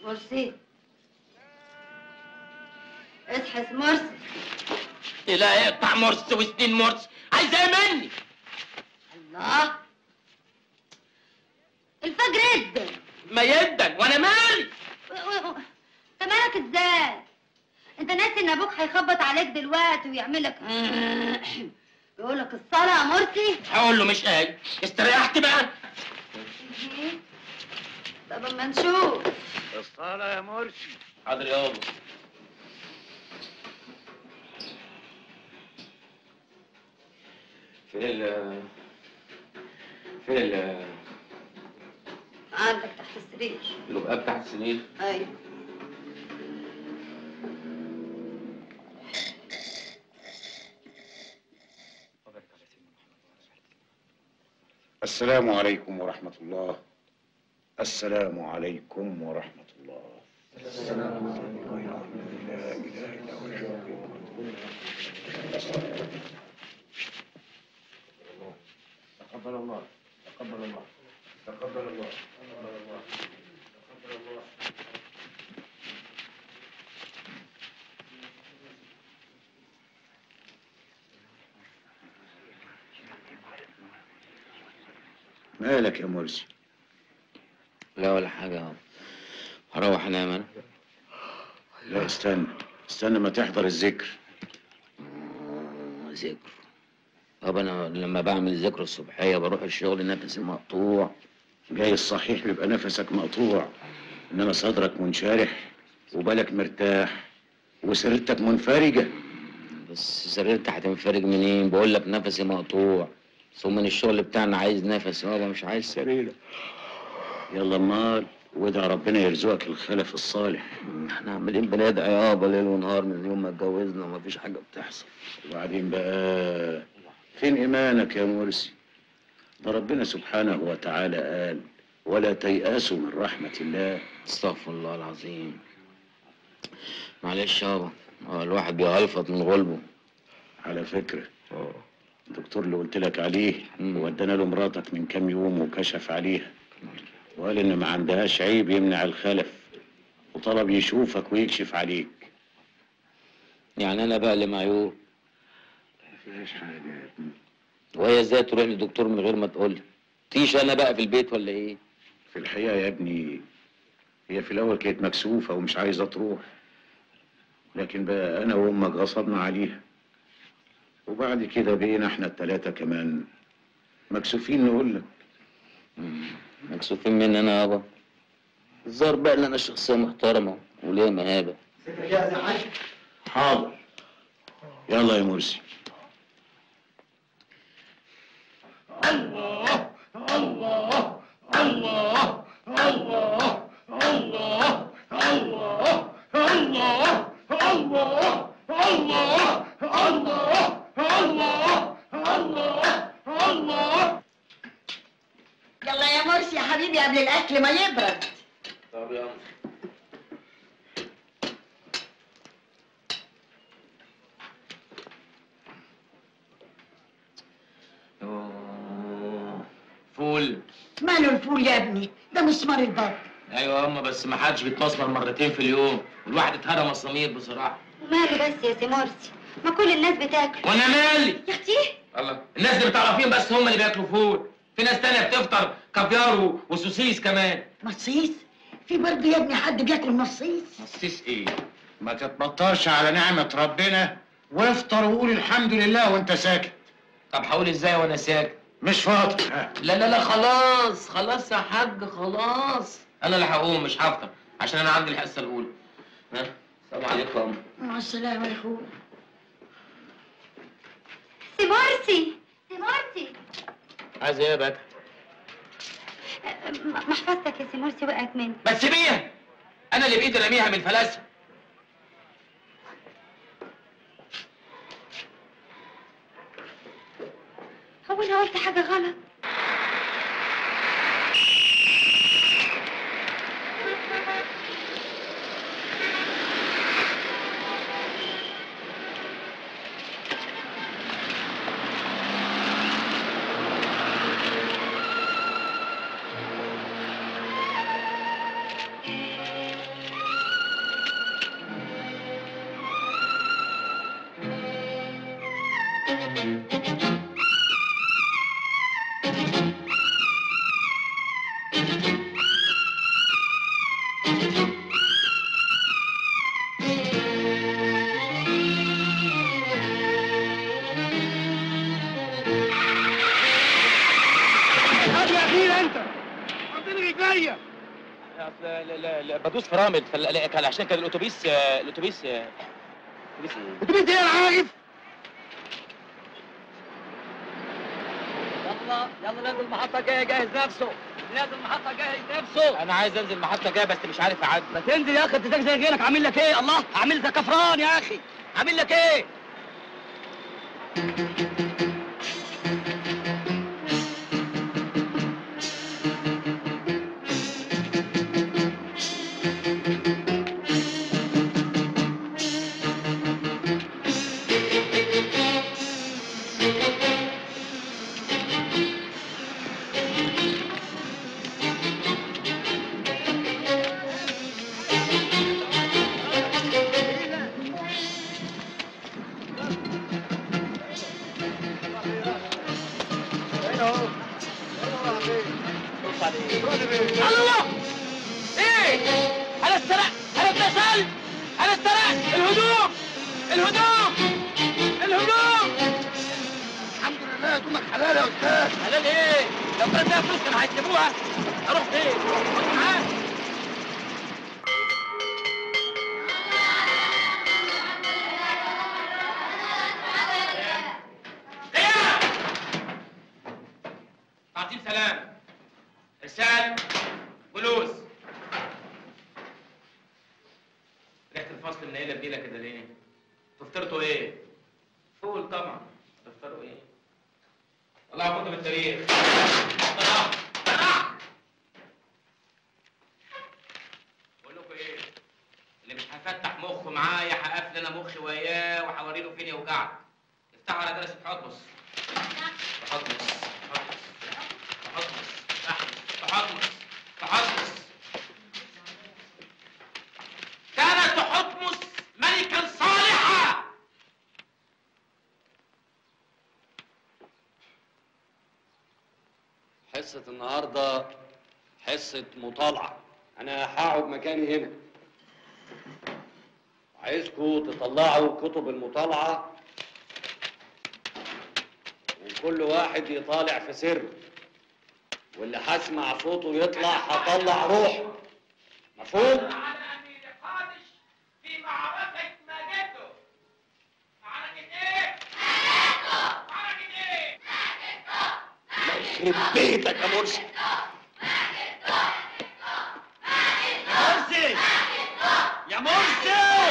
مرسي اصحى يا مرسي لا يقطع مرس وسنين مرس عايزة ايه مني الله الفجر ادن ما يدن وانا مالي انت مالك ازاي انت ناسي ان ابوك هيخبط عليك دلوقتي ويعمل لك يقول لك الصلاه يا مرسي هقول له مش قايل استريحت بقى طب اما نشوف الصلاة يا مرسي حاضر يابا فين ال فين ال عندك تحت السرير اللقاء بتاع السرير ايوه السلام عليكم ورحمة الله السلام عليكم ورحمة الله السلام عليكم ورحمة الله لا إله إلا هو تقبل الله تقبل الله تقبل الله تقبل الله تقبل الله مالك يا مرسي لا ولا حاجة يابا هروح انام انا لا استنى استنى ما تحضر الذكر آه، ذكر طب انا لما بعمل ذكر الصبحية بروح الشغل نفسي مقطوع جاي الصحيح يبقى نفسك مقطوع انما صدرك منشرح وبالك مرتاح وسريرتك منفرجه بس سريرتي هتنفرج منين بقول لك نفسي مقطوع ثم من الشغل بتاعنا عايز نفس يابا مش عايز سريرة يلا امال وادعى ربنا يرزقك الخلف الصالح احنا عاملين بندعي يابا ليل ونهار من يوم ما اتجوزنا ومفيش حاجة بتحصل وبعدين بقى فين ايمانك يا مرسي ده ربنا سبحانه وتعالى قال ولا تيأسوا من رحمة الله استغفر الله العظيم معلش يابا هو الواحد بيغلفط من غلبه على فكرة الدكتور اللي قلت لك عليه ودانا له مراتك من كام يوم وكشف عليها وقال ان ما عندهاش عيب يمنع الخلف وطلب يشوفك ويكشف عليك يعني انا بقى اللي معيوب مفيش حاجة وهي ازاي تروح للدكتور من غير ما تقول تيجي انا بقى في البيت ولا ايه في الحقيقة يا ابني هي في الأول كانت مكسوفة ومش عايزة تروح لكن بقى أنا وأمك غصبنا عليها وبعد كده بقينا احنا التلاتة كمان مكسوفين نقول لك مكسوفين مني انا يابا الظاهر بقى ان انا شخصية محترمة وليا مهابة حاضر يلا يا مرسي يلا يا مرسي يا حبيبي قبل الاكل ما يبرد طب يلا فول ماله الفول يا ابني ده مسمار البط ايوه يا اما بس ما حدش بيتمسمر مرتين في اليوم الواحد اتهرى مسامير بصراحه وماله بس يا سي مرسي ما كل الناس بتاكل وانا مالي يا اختي الله الناس اللي بتعرفين بس هم اللي بياكلوا فول في ناس تانية بتفطر كافيار و- وسوسيس كمان مصيص في برضه يا ابني حد بياكل مصيص سوسيس ايه ما تتبطرش على نعمة ربنا وافطر وقول الحمد لله وانت ساكت طب هقول ازاي وانا ساكت مش فاضي لا لا لا خلاص خلاص يا حاج خلاص انا اللي هقوم مش هفطر عشان انا عندي الحصه الاولى ها السلام عليكم يا أم. مع السلامه يا اخويا سي مرسي سي مرسي عايز ايه يا بكر أه، م- محفظتك يا سي مرسي وقعت مني ما تسيبيها انا اللي بايدي راميها من الفلاسفه هو انا قلت حاجه غلط هات يا اخينا انت حطني رجليا لا لا لا بدوس فرامل فال- كان عشان كان الاتوبيس آه، الاتوبيس آه، الاتوبيس ايه؟ اتوبيس ايه انا عارف يلا يلا نازل المحطة جاية جاهز نفسه نازل المحطة جاهز نفسه انا عايز انزل محطه جايه بس مش عارف اعدي ما تنزل يا اخي انت زي غيرك عامل لك ايه الله عامل لك كفران يا اخي عامل لك ايه الله ايه انا استرقت انا اتسلت انا استرقت الهدوم الهدوم الهدوم الحمد لله هدومك حلال يا استاذ حلال ايه لو كان فيها فلوس كانوا هيسيبوها اروح فين خد معاك تعطيل سلام ارسال فلوس ريحه الفصل منيله بنيله كده ليه؟ تفطرتوا ايه؟ فول طبعا تفطروا ايه؟ والله هاخدهم التاريخ طلع طلع بقول لكم ايه؟ اللي مش هفتح مخه معايا هقفل انا مخي وياه وهوري له فين يوجعك افتحوا على درس حطمس تحطمس تحطمس تحطمس تحطمس تحطمس كانت تحطمس ملكا صالحا حصة النهاردة حصة مطالعة أنا هقعد مكاني هنا عايزكم تطلعوا كتب المطالعة وكل واحد يطالع في سر واللي هسمع صوته يطلع هطلع روحه مفهوم؟ على امير قادش في معركه ماجدو معركه ايه؟ معركه ايه؟ يخرب بيتك يا مرسي مرسي يا مرسي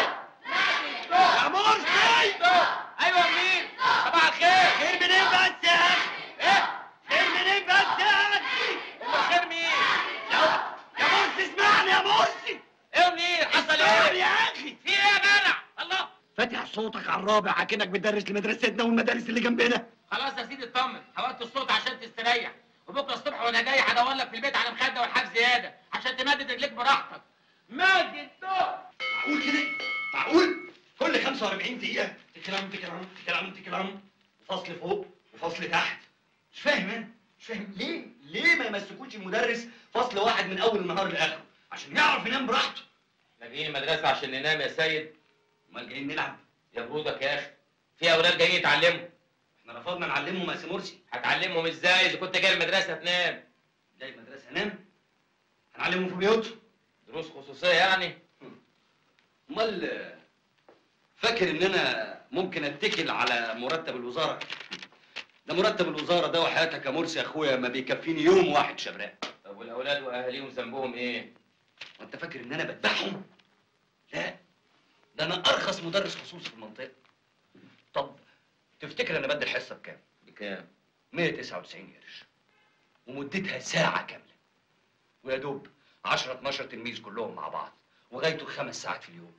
يا مرسي ايوه مين؟ صباح الخير خير منين بس يا اخي ايه؟ خير منين بس يا اخي خير مين؟ يا يا مرسي اسمعني يا مرسي ايه منين؟ حصل اسمعني ايه؟ يا اخي في ايه يا جدع؟ الله فاتح صوتك على الرابع اكنك بتدرس لمدرستنا والمدارس اللي جنبنا خلاص يا سيدي اطمن حاولت الصوت عشان تستريح وبكره الصبح وانا جاي هدور لك في البيت على مخده والحاف زياده عشان تمدد رجليك براحتك ماجد دور معقول كده معقول كل 45 دقيقة تكلم تكلم تكلم تكلم وفصل فوق وفصل تحت مش فاهم انا مش فاهم ليه ليه ما يمسكوش المدرس فصل واحد من اول النهار لاخره عشان يعرف ينام براحته احنا جايين المدرسه عشان ننام يا سيد امال جايين نلعب يا برودك يا اخي في اولاد جايين يتعلموا احنا رفضنا نعلمهم مقاس مرسي هتعلمهم ازاي اذا كنت جاي المدرسه تنام جاي المدرسة نام هنعلمهم في بيوتهم دروس خصوصيه يعني امال فاكر ان انا ممكن اتكل على مرتب الوزاره ده مرتب الوزاره ده وحياتك يا مرسي يا اخويا ما بيكفيني يوم واحد شبران طب والاولاد واهاليهم ذنبهم ايه وانت فاكر ان انا بذبحهم لا ده انا ارخص مدرس خصوصي في المنطقه طب تفتكر انا بدي الحصه بكام بكام 199 قرش ومدتها ساعه كامله ويا دوب 10 12 تلميذ كلهم مع بعض وغايته خمس ساعات في اليوم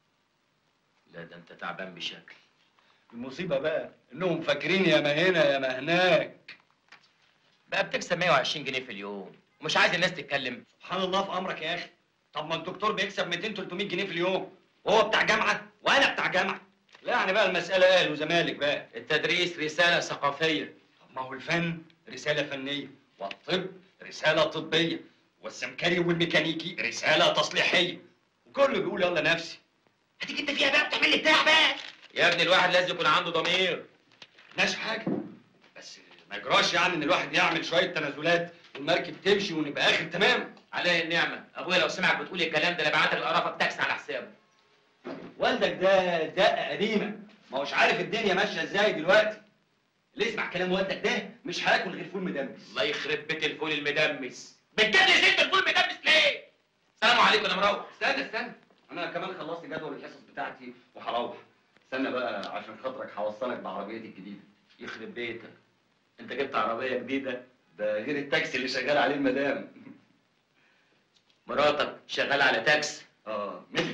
لا ده انت تعبان بشكل المصيبه بقى انهم فاكرين يا ما هنا يا ما هناك بقى بتكسب 120 جنيه في اليوم ومش عايز الناس تتكلم سبحان الله في امرك يا اخي طب ما الدكتور بيكسب 200 300 جنيه في اليوم وهو بتاع جامعه وانا بتاع جامعه لا يعني بقى المساله اهل وزمالك بقى التدريس رساله ثقافيه طب ما هو الفن رساله فنيه والطب رساله طبيه والسمكري والميكانيكي رساله تصليحيه وكله بيقول يلا نفسي هتيجي انت فيها بقى وتعمل لي بتاع بقى يا ابني الواحد لازم يكون عنده ضمير ماشي حاجه بس ما يجراش يعني ان الواحد يعمل شويه تنازلات والمركب تمشي ونبقى اخر تمام عليه النعمه ابويا لو سمعك بتقول الكلام ده انا بعت لك قرفه بتاكس على حسابه والدك ده دقه قديمه ما هوش عارف الدنيا ماشيه ازاي دلوقتي اللي يسمع كلام والدك ده مش هياكل غير فول مدمس الله يخرب بيت الفول المدمس بتجيب لي ست الفول المدمس ليه؟ السلام عليكم انا مروح استنى استنى انا كمان خلصت جدول الحصص بتاعتي وهروح استنى بقى عشان خاطرك هوصلك بعربيتي الجديده يخرب بيتك انت جبت عربيه جديده ده غير التاكسي اللي شغال عليه المدام مراتك شغاله على تاكس اه ملك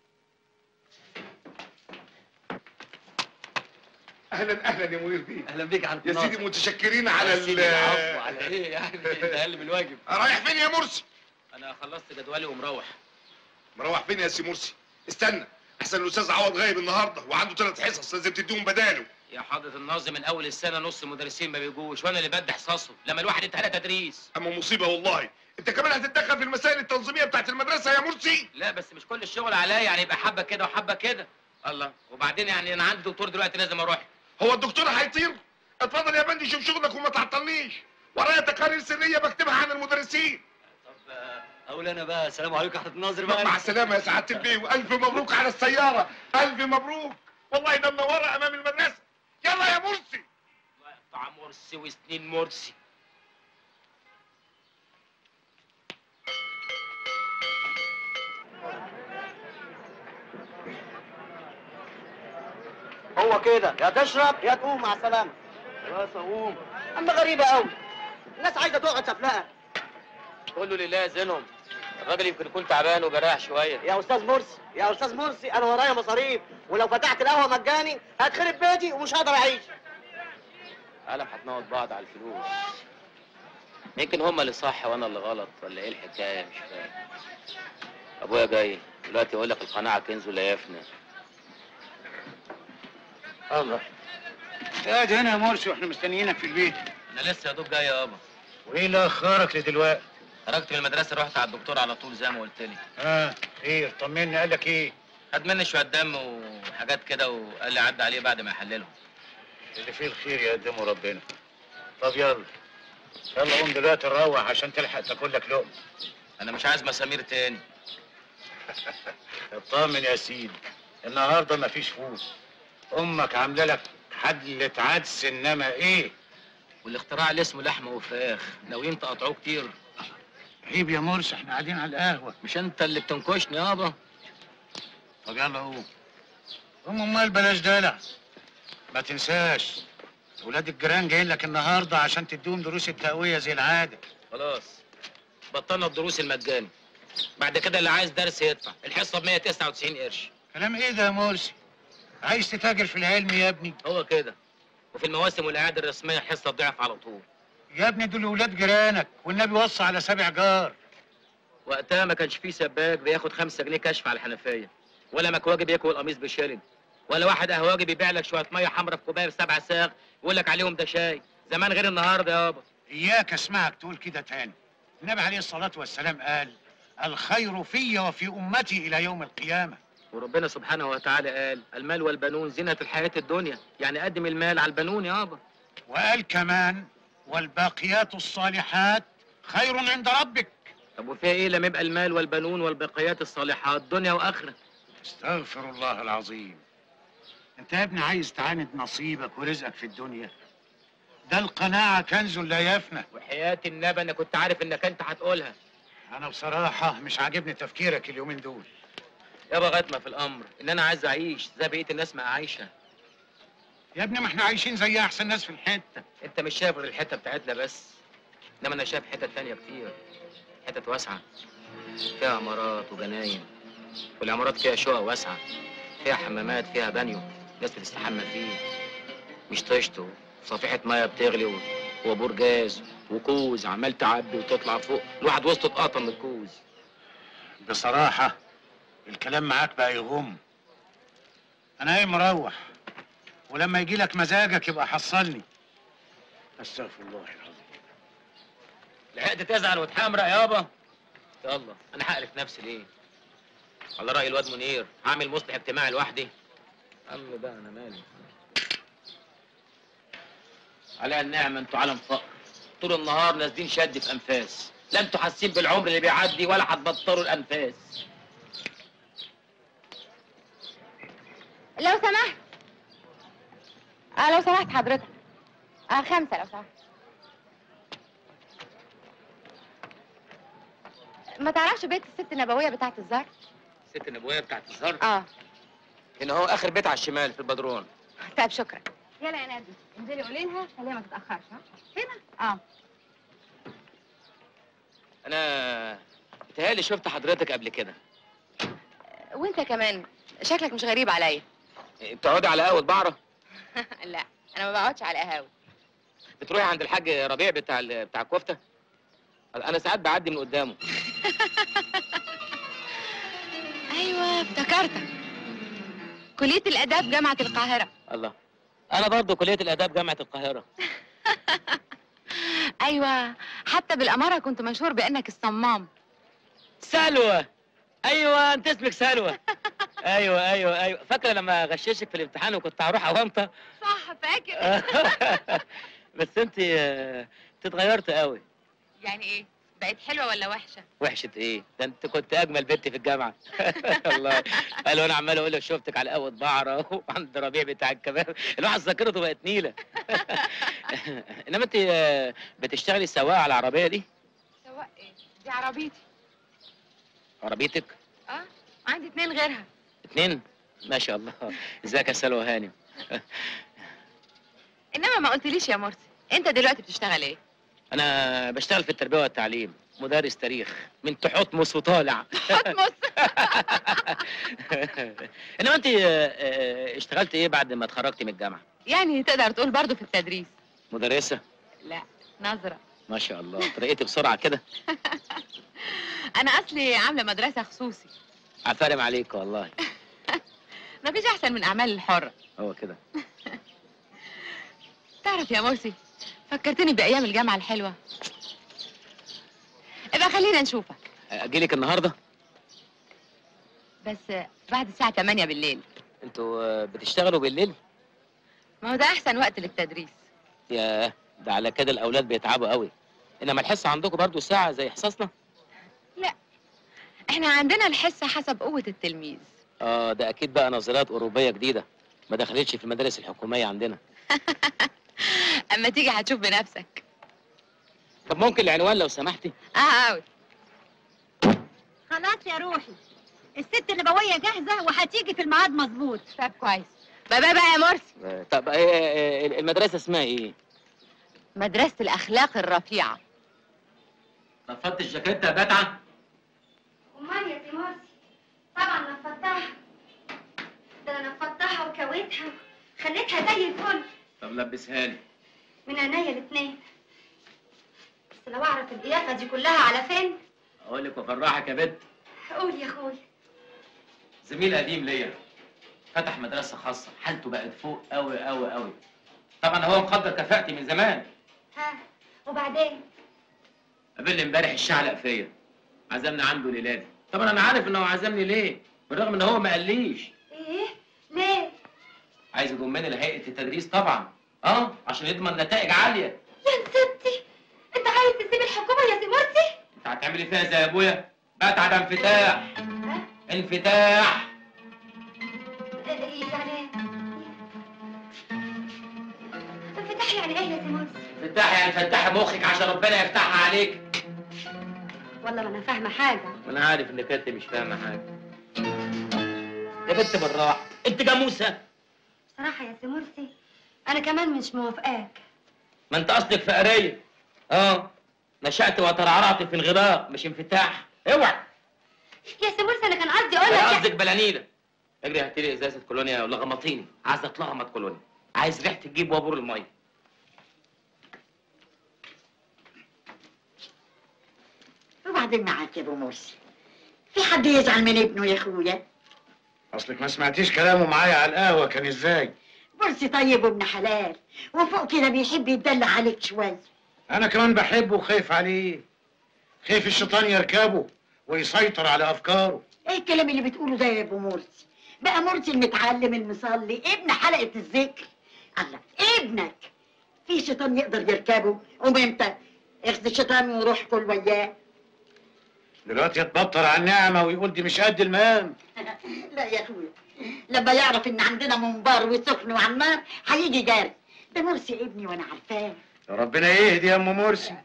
اهلا اهلا يا منير بيه اهلا بيك يا عم يا سيدي متشكرين على يا ال سيدي العفو على ايه يعني ده اقل من الواجب رايح فين يا مرسي انا خلصت جدولي ومروح مروح فين يا سي مرسي استنى احسن الاستاذ عوض غايب النهارده وعنده ثلاث حصص لازم تديهم بداله يا حضرة الناظم من اول السنه نص المدرسين ما بيجوش وانا اللي بدي حصصهم لما الواحد انتهى تدريس اما مصيبه والله انت كمان هتتدخل في المسائل التنظيميه بتاعت المدرسه يا مرسي لا بس مش كل الشغل عليا يعني يبقى حبه كده وحبه كده الله وبعدين يعني انا عندي دكتور دلوقتي لازم اروح هو الدكتور هيطير اتفضل يا بندي شوف شغلك وما تعطلنيش ورايا تقارير سريه بكتبها عن المدرسين طب آه، اقول انا بقى السلام عليكم يا حضره الناظر بقى مع السلامه يا سعاده البيه والف مبروك على السياره الف مبروك والله ده منوره امام المدرسه يلا يا مرسي الله يقطع مرسي وسنين مرسي هو كده يا تشرب يا تقوم مع السلامه خلاص اقوم اما غريبه قوي الناس عايزه تقعد سفلقه قول له لله زينهم الراجل يمكن يكون تعبان وجراح شويه يا استاذ مرسي يا استاذ مرسي انا ورايا مصاريف ولو فتحت القهوه مجاني هتخرب بيتي ومش هقدر اعيش عالم هتموت بعض على الفلوس يمكن هما اللي صح وانا اللي غلط ولا ايه الحكايه مش فاهم ابويا جاي دلوقتي يقول لك القناعه كنز ولا يفنى الله قاعد هنا يا مرسي واحنا مستنيينك في البيت انا لسه يا دوب جاي يابا وايه اللي اخرك لدلوقتي؟ خرجت من المدرسه رحت على الدكتور على طول زي ما قلت لي اه خير طمني قال لك ايه؟ خد مني شويه دم وحاجات كده وقال لي عدى عليه بعد ما يحللهم اللي فيه الخير يقدمه ربنا طب يلا يلا قوم دلوقتي نروح عشان تلحق تاكل لك لقمه انا مش عايز مسامير تاني اطمن يا سيدي النهارده مفيش فول امك عامله لك حلة عدس انما ايه والاختراع اللي اسمه لحمه وفراخ ناويين تقطعوه كتير عيب يا مرسي احنا قاعدين على القهوه مش انت اللي بتنكشني يابا طب يلا قوم قوم امال بلاش دلع ما تنساش ولاد الجيران جايين لك النهارده عشان تديهم دروس التقويه زي العاده خلاص بطلنا الدروس المجاني بعد كده اللي عايز درس يدفع الحصه ب 199 قرش كلام ايه ده يا مرسي عايز تتاجر في العلم يا ابني هو كده وفي المواسم والاعياد الرسميه حصه ضعف على طول يا ابني دول ولاد جيرانك والنبي وصى على سبع جار وقتها ما كانش فيه سباك بياخد خمسة جنيه كشف على الحنفيه ولا مكواجي بيكوي القميص بشيلن ولا واحد قهواجي بيبيع لك شويه ميه حمرا في كوبايه بسبع ساغ يقول لك عليهم ده شاي زمان غير النهارده يابا اياك اسمعك تقول كده تاني النبي عليه الصلاه والسلام قال الخير في وفي امتي الى يوم القيامه وربنا سبحانه وتعالى قال المال والبنون زينة الحياة الدنيا يعني قدم المال على البنون يابا وقال كمان والباقيات الصالحات خير عند ربك طب وفيها ايه لما يبقى المال والبنون والبقيات الصالحات دنيا واخره استغفر الله العظيم انت يا ابني عايز تعاند نصيبك ورزقك في الدنيا ده القناعة كنز لا يفنى وحياة النبي انا كنت عارف انك انت هتقولها انا بصراحة مش عاجبني تفكيرك اليومين دول يابا غاية ما في الامر ان انا عايز اعيش زي بقية الناس ما عايشة يا ابني ما احنا عايشين زي احسن ناس في الحتة انت مش شايف غير الحتة بتاعتنا بس انما انا شايف حتت تانية كتير حتت واسعة فيها عمارات وجناين والعمارات فيها شقق واسعة فيها حمامات فيها بانيو ناس بتستحمى فيه مش طشت وصفيحة مية بتغلي و- وبور جاز وكوز عمال تعبي وتطلع فوق الواحد وسطه اتقطم من الكوز بصراحة الكلام معاك بقى يغم انا ايه مروح ولما يجي لك مزاجك يبقى حصلني استغفر الله العظيم لحقت تزعل وتحمرق يابا يلا انا هقلق نفسي ليه على راي الواد منير هعمل مصلح اجتماعي لوحدي الله بقى انا مالي عليها النعمه انتوا عالم فقر طول النهار نازلين شد في انفاس لا انتوا حاسين بالعمر اللي بيعدي ولا هتبطلوا الانفاس لو سمحت اه لو سمحت حضرتك اه خمسة لو سمحت ما تعرفش بيت الست النبوية بتاعت الزهر؟ الست النبويه بتاعت الزهر اه هنا هو اخر بيت على الشمال في البدرون طيب شكرا يلا يا نادي انزلي قولي لها خليها ما تتأخرش ها؟ هنا؟ اه انا بتهيألي شفت حضرتك قبل كده وانت كمان شكلك مش غريب عليا بتقعدي على قهوه بعره لا انا ما بقعدش على قهاوي بتروحي عند الحاج ربيع بتاع ال- بتاع الكفته انا ساعات بعدي من قدامه ايوه افتكرتك كلية الآداب جامعة القاهرة الله انا برضه كليه الاداب جامعه القاهره ايوه حتى بالأمارة كنت مشهور بأنك الصمام سلوى ايوه انت اسمك سلوى ايوه ايوه ايوه فاكره لما غششك في الامتحان وكنت هروح اوامطه صح فاكر بس انت آه، انت اتغيرت قوي يعني ايه بقت حلوة ولا وحشة وحشه ايه ده انت كنت اجمل بنت في الجامعه والله قالوا انا عمال اقول لك شفتك على قهوه بعره وعند ربيع بتاع الكباب الواحد ذاكرته بقت نيله انما انت آه، بتشتغلي سواقه على العربيه دي سواء ايه دي عربيتي عربيتك اه عندي اتنين غيرها اتنين ما شاء الله ازيك يا سلوى هانم انما ما قلتليش يا مرسي انت دلوقتي بتشتغل ايه انا بشتغل في التربيه والتعليم مدرس تاريخ من تحتمس وطالع حتمس انما انت آه، آه، اشتغلت ايه بعد ما اتخرجت من الجامعه يعني تقدر تقول برضه في التدريس مدرسه لا نظرة ما شاء الله ترقيتي بسرعه كده انا اصلي عاملة مدرسة خصوصي عفارم عليك والله مفيش احسن من اعمال الحرة هو كده تعرف يا مرسي فكرتني بايام الجامعة الحلوة ابقى خلينا نشوفك اجيلك النهارده بس بعد الساعة 8 بالليل انتوا آه، بتشتغلوا بالليل ما هو ده احسن وقت للتدريس يا ده على كده الاولاد بيتعبوا قوي انما الحصه عندكم برضو ساعه زي حصصنا احنا عندنا الحصة حسب قوة التلميذ اه ده اكيد بقى نظريات اوروبيه جديده ما دخلتش في المدارس الحكوميه عندنا اما تيجي هتشوف بنفسك طب ممكن العنوان لو سمحتي اه قوي خلاص يا روحي الست النبوية جاهزة وهتيجي في الميعاد مظبوط طب كويس باي باي بقى يا مرسي آه، طب آه، آه، المدرسه اسمها ايه مدرسة الأخلاق الرفيعة نفضت الجاكيته يا بتعه امال يا سي مرسي طبعا نفضتها ده انا نفضتها وكويتها خليتها زي الفل طب لبسها لي من عينيا الاتنين بس لو اعرف القيافه دي كلها على فين اقول لك وافرحك يا بت قول يا اخويا زميل قديم ليا فتح مدرسه خاصه حالته بقت فوق قوي قوي قوي طبعا هو مقدر كفاءتي من زمان ها وبعدين قابلني امبارح الشعلق فيا عزمني عنده ليلادي طبعا انا عارف ان هو عزمني ليه بالرغم ان هو ما قاليش ايه ليه عايز يضمني لهيئه التدريس طبعا اه عشان يضمن نتائج عاليه يا نسبتي انت عايز تسيب الحكومه يا سي مرسي انت هتعملي فيها زي ابويا بتعب انفتاح ها انفتاح إيه يعني انفتاح يعني ايه يا سي مرسي انفتاح يعني فتحي مخك عشان ربنا يفتحها عليك والله ما انا فاهمه حاجه وانا عارف انك انت مش فاهمه حاجه يا بنت بالراحه انت جاموسه بصراحه يا سي مرسي انا كمان مش موافقاك ما انت اصلك فقريه اه نشأت وترعرعت في انغراق مش انفتاح اوعى يا سي مرسي انا كان قصدي اقول انا لك قصدك بلانيله اجري هاتي لي ازازه كولونيا ولغمطيني عايز اتلغمط كولونيا عايز ريحه تجيب وابور الميه وبعدين معاك يا ابو مرسي في حد يزعل من ابنه يا اخويا اصلك ما سمعتيش كلامه معايا على القهوه كان ازاي مرسي طيب وابن حلال وفوق كده بيحب يتدلع عليك شويه انا كمان بحبه وخايف عليه خايف الشيطان يركبه ويسيطر على افكاره ايه الكلام اللي بتقوله ده يا ابو مرسي بقى مرسي المتعلم المصلي ابن حلقة الذكر الله ابنك في شيطان يقدر يركبه قوم امتى اخذ الشيطان وروح كل وياه دلوقتي يتبطر على النعمه ويقول دي مش قد المقام لا يا اخويا لما يعرف ان عندنا منبار وسخن وعلى النار هيجي جاري ده مرسي ابني وانا عارفاه ربنا يهدي يا ام مرسي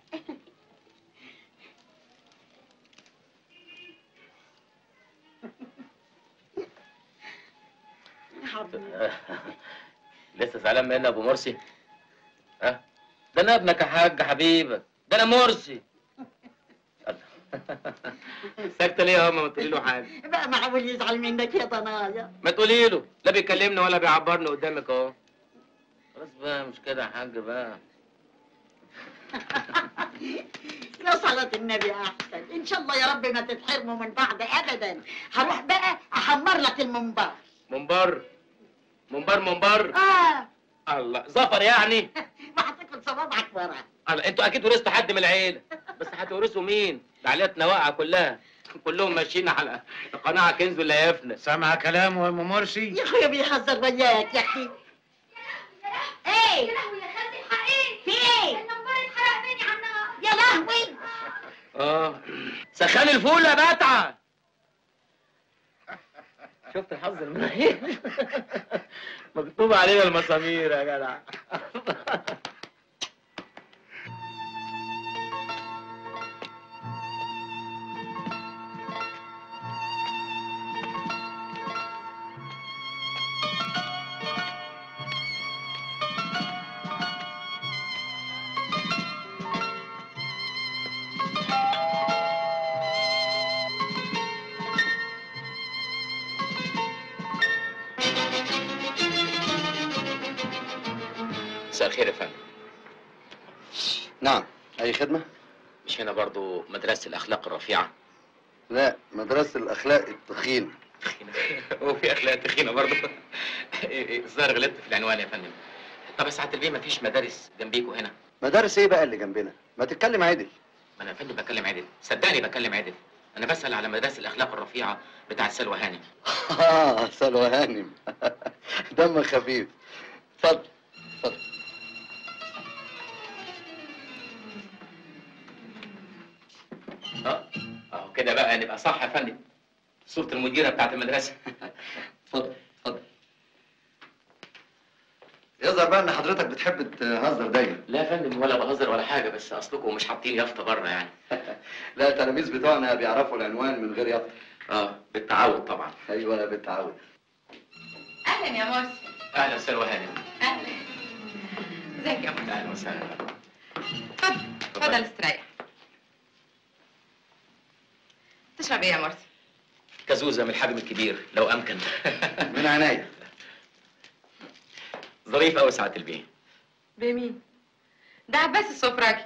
يا حبيبي لسه زعلان مني يا ابو مرسي ها ده انا ابنك يا حاج حبيبك ده انا مرسي ساكته ليه يا ماما ما تقولي له حاجه بقى معقول يزعل منك يا ضنايا ما تقولي له لا بيكلمني ولا بيعبرني قدامك اهو خلاص بقى مش كده يا حاج بقى يا صلاة النبي أحسن إن شاء الله يا رب ما تتحرموا من بعض أبدا هروح بقى أحمر لك المنبر منبر منبر منبر آه الله زفر يعني وهتاكل صوابعك ورا الله انتوا اكيد ورثتوا حد من العيله بس هتورثوا مين؟ ده عائلتنا واقعه كلها كلهم ماشيين على قناعه كنز لا يفنى سامع كلامه يا ام مرسي يا أخويا بيهزر وياك يا أختي إيه يا لهوي يا خالتي الحقيقي في إيه النمبر اتحرق مني على النار يا لهوي اه سخان الفول يا بتعه شفت الحظ المنيل مكتوب علينا المسامير يا جدع مساء الخير يا فندم نعم أي خدمة؟ مش هنا برضو مدرسة الأخلاق الرفيعة لا مدرسة الأخلاق التخين هو في أخلاق تخينة برضو إيه إيه، الظاهر غلطت في العنوان يا فندم طب يا سعادة البيه مفيش مدارس جنبيكوا هنا مدارس إيه بقى اللي جنبنا؟ ما تتكلم عدل ما أنا يا فندم بكلم عدل صدقني بكلم عدل أنا بسأل على مدرسة الأخلاق الرفيعة بتاعت سلوى هانم آه سلوى هانم دم خفيف اتفضل اتفضل اه اهو كده بقى نبقى صح يا فندم صورة المديرة بتاعت المدرسة اتفضل اتفضل يظهر بقى ان حضرتك بتحب تهزر دايما لا يا فندم ولا بهزر ولا حاجة بس أصلكم مش حاطين يافطة بره يعني لا التلاميذ بتوعنا بيعرفوا العنوان من غير يافطة اه بالتعود طبعا ايوه بالتعود اهلا يا مرسي أهلا سلوى هانم اهلا ازيك يا مرسي أهلا وسهلا اتفضل اتفضل استريح تشرب ايه يا مرسي كزوزة من الحجم الكبير لو أمكن من عناية ظريف أوي سعادة البيه بمين ده عباس السفراجي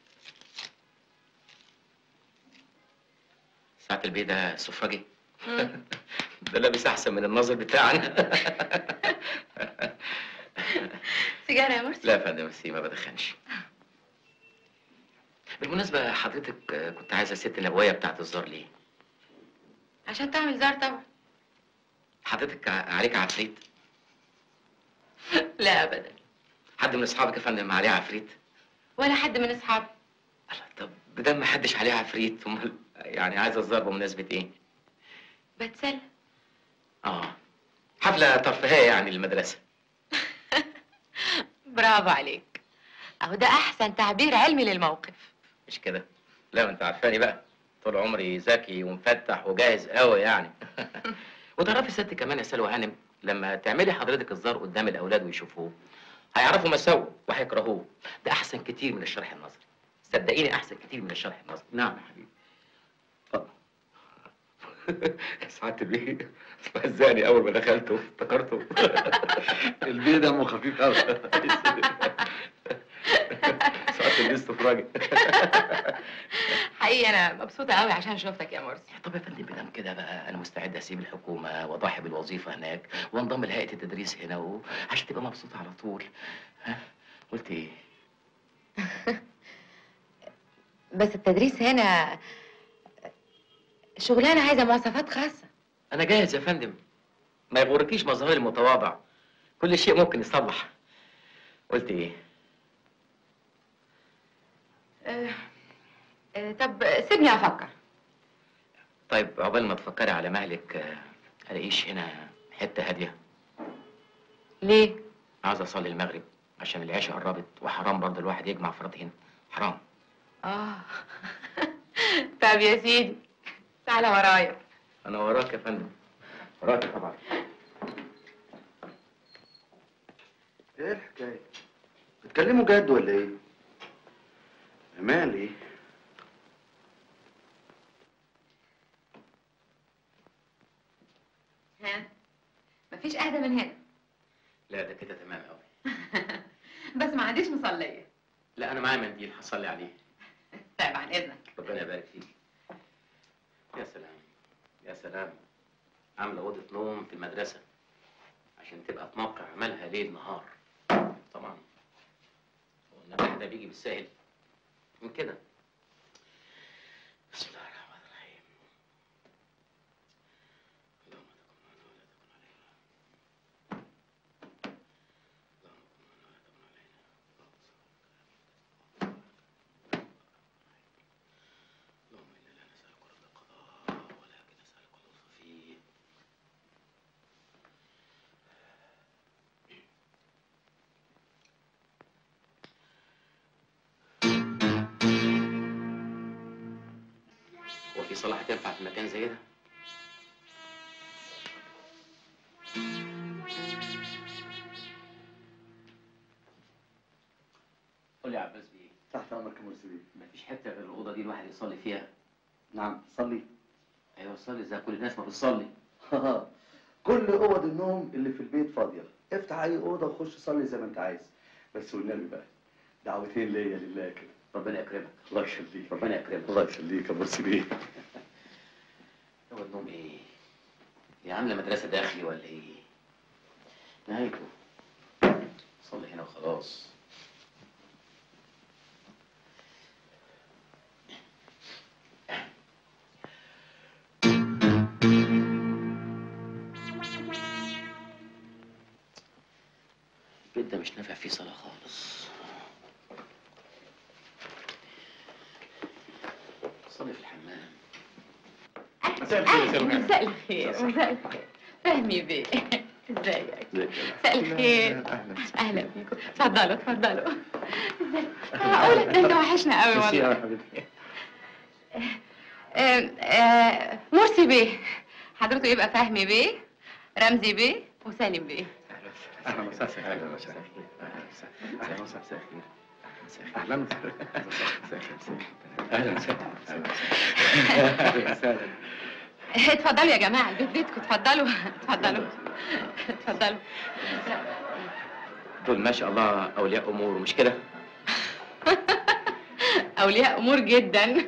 سعادة البيه ده سفرجي ده لابس أحسن من الناظر بتاعنا سيجاره يا مرسي لا يا فندم بس ما بدخنش بالمناسبة حضرتك آه، كنت عايزة الست النبوية بتاعت الزار ليه؟ عشان تعمل زار طبعا حضرتك ع- عليك عفريت؟ لا ابدا حد من أصحابك يا فندم عليه عفريت؟ ولا حد من اصحابي الله، طب بدل ما حدش عليه عفريت امال يعني عايزة الزار بمناسبة إيه؟ بتسلى آه حفلة ترفيهية يعني للمدرسة برافو عليك اهو ده احسن تعبير علمي للموقف مش كده؟ لا ما أنت عارفاني بقى طول عمري ذكي ومفتح وجاهز قوي يعني وتعرفي ست كمان يا سلوى هانم لما تعملي حضرتك الزار قدام الأولاد ويشوفوه هيعرفوا مساوئ وهيكرهوه ده أحسن كتير من الشرح النظري صدقيني أحسن كتير من الشرح النظري نعم يا حبيبي اتفضل سعادة البيه استهزاني أول ما دخلته افتكرته البيه دمه خفيف قوي سعادة البيه استفراجي حقيقي انا مبسوطه قوي عشان شفتك يا مرسي طب يا فندم بدام كده بقى انا مستعد اسيب الحكومه واضحي بالوظيفه هناك وانضم لهيئه التدريس هنا و... عشان تبقى مبسوطه على طول ها قلت ايه بس التدريس هنا الشغلانه عايزه مواصفات خاصه انا جاهز يا فندم ما يغركيش مظهري المتواضع كل شيء ممكن يصلح قلت ايه آه، آه، طب سيبني افكر طيب عقبال ما تفكري على مهلك آه، الاقيش هنا حته هاديه ليه عاوز اصلي المغرب عشان العشاء قربت وحرام برضه الواحد يجمع فرط هنا حرام اه طب يا سيدي تعالى ورايا انا وراك يا فندم وراك طبعا ايه الحكايه بتكلموا جد ولا ايه مالي ها مفيش اهدى من هنا لا ده كده تمام قوي بس ما عنديش مصليه لا انا معايا منديل هصلي عليه طيب عن اذنك ربنا يبارك فيك يا سلام يا سلام عامله اوضه نوم في المدرسه عشان تبقى في موقع عملها ليل نهار طبعا هو النجاح ده بيجي بالسهل من كده بسم الله الرحمن الرحيم اللهم تكن معنا ولا تكن علينا اللهم كن معنا ولا تكن علينا اللهم انا لا نسالك رد القضاء ولكن نسالك اللطف فيه هو في صلاة هتنفع في مكان زي ده؟ قول لي يا عباس بيه تحت امرك يا مرسي بيه مفيش حتة غير الأوضة دي الواحد يصلي فيها نعم صلي أيوة صلي زي كل الناس ما بتصلي كل اوض النوم اللي في البيت فاضيه افتح اي اوضه وخش صلي زي ما انت عايز بس والنبي بقى دعوتين ليا لله كده ربنا يكرمك الله يخليك ربنا يكرمك الله يخليك يا مرسي بيه هو النوم إيه؟ هي عاملة مدرسة داخلي ولا إيه؟ نهايته صلي هنا وخلاص البيت ده مش نافع فيه صلاة خالص صلي في الحمام مساء الخير مساء الخير مساء الخير فهمي بيه ازيك مساء الخير اهلا بيكم اتفضلوا اتفضلوا ازيك معقولة ده انت وحشنا قوي والله يا حبيبتي آه، آه، مرسي بيه حضرته يبقى فهمي بيه رمزي بيه وسالم بيه اهلا وسهلا اهلا وسهلا اهلا وسهلا اهلا وسهلا اهلا وسهلا اهلا وسهلا اتفضلوا يا جماعة البيت بيتكم اتفضلوا اتفضلوا اتفضلوا دول ما شاء الله أولياء أمور مش كده؟ أولياء أمور جدا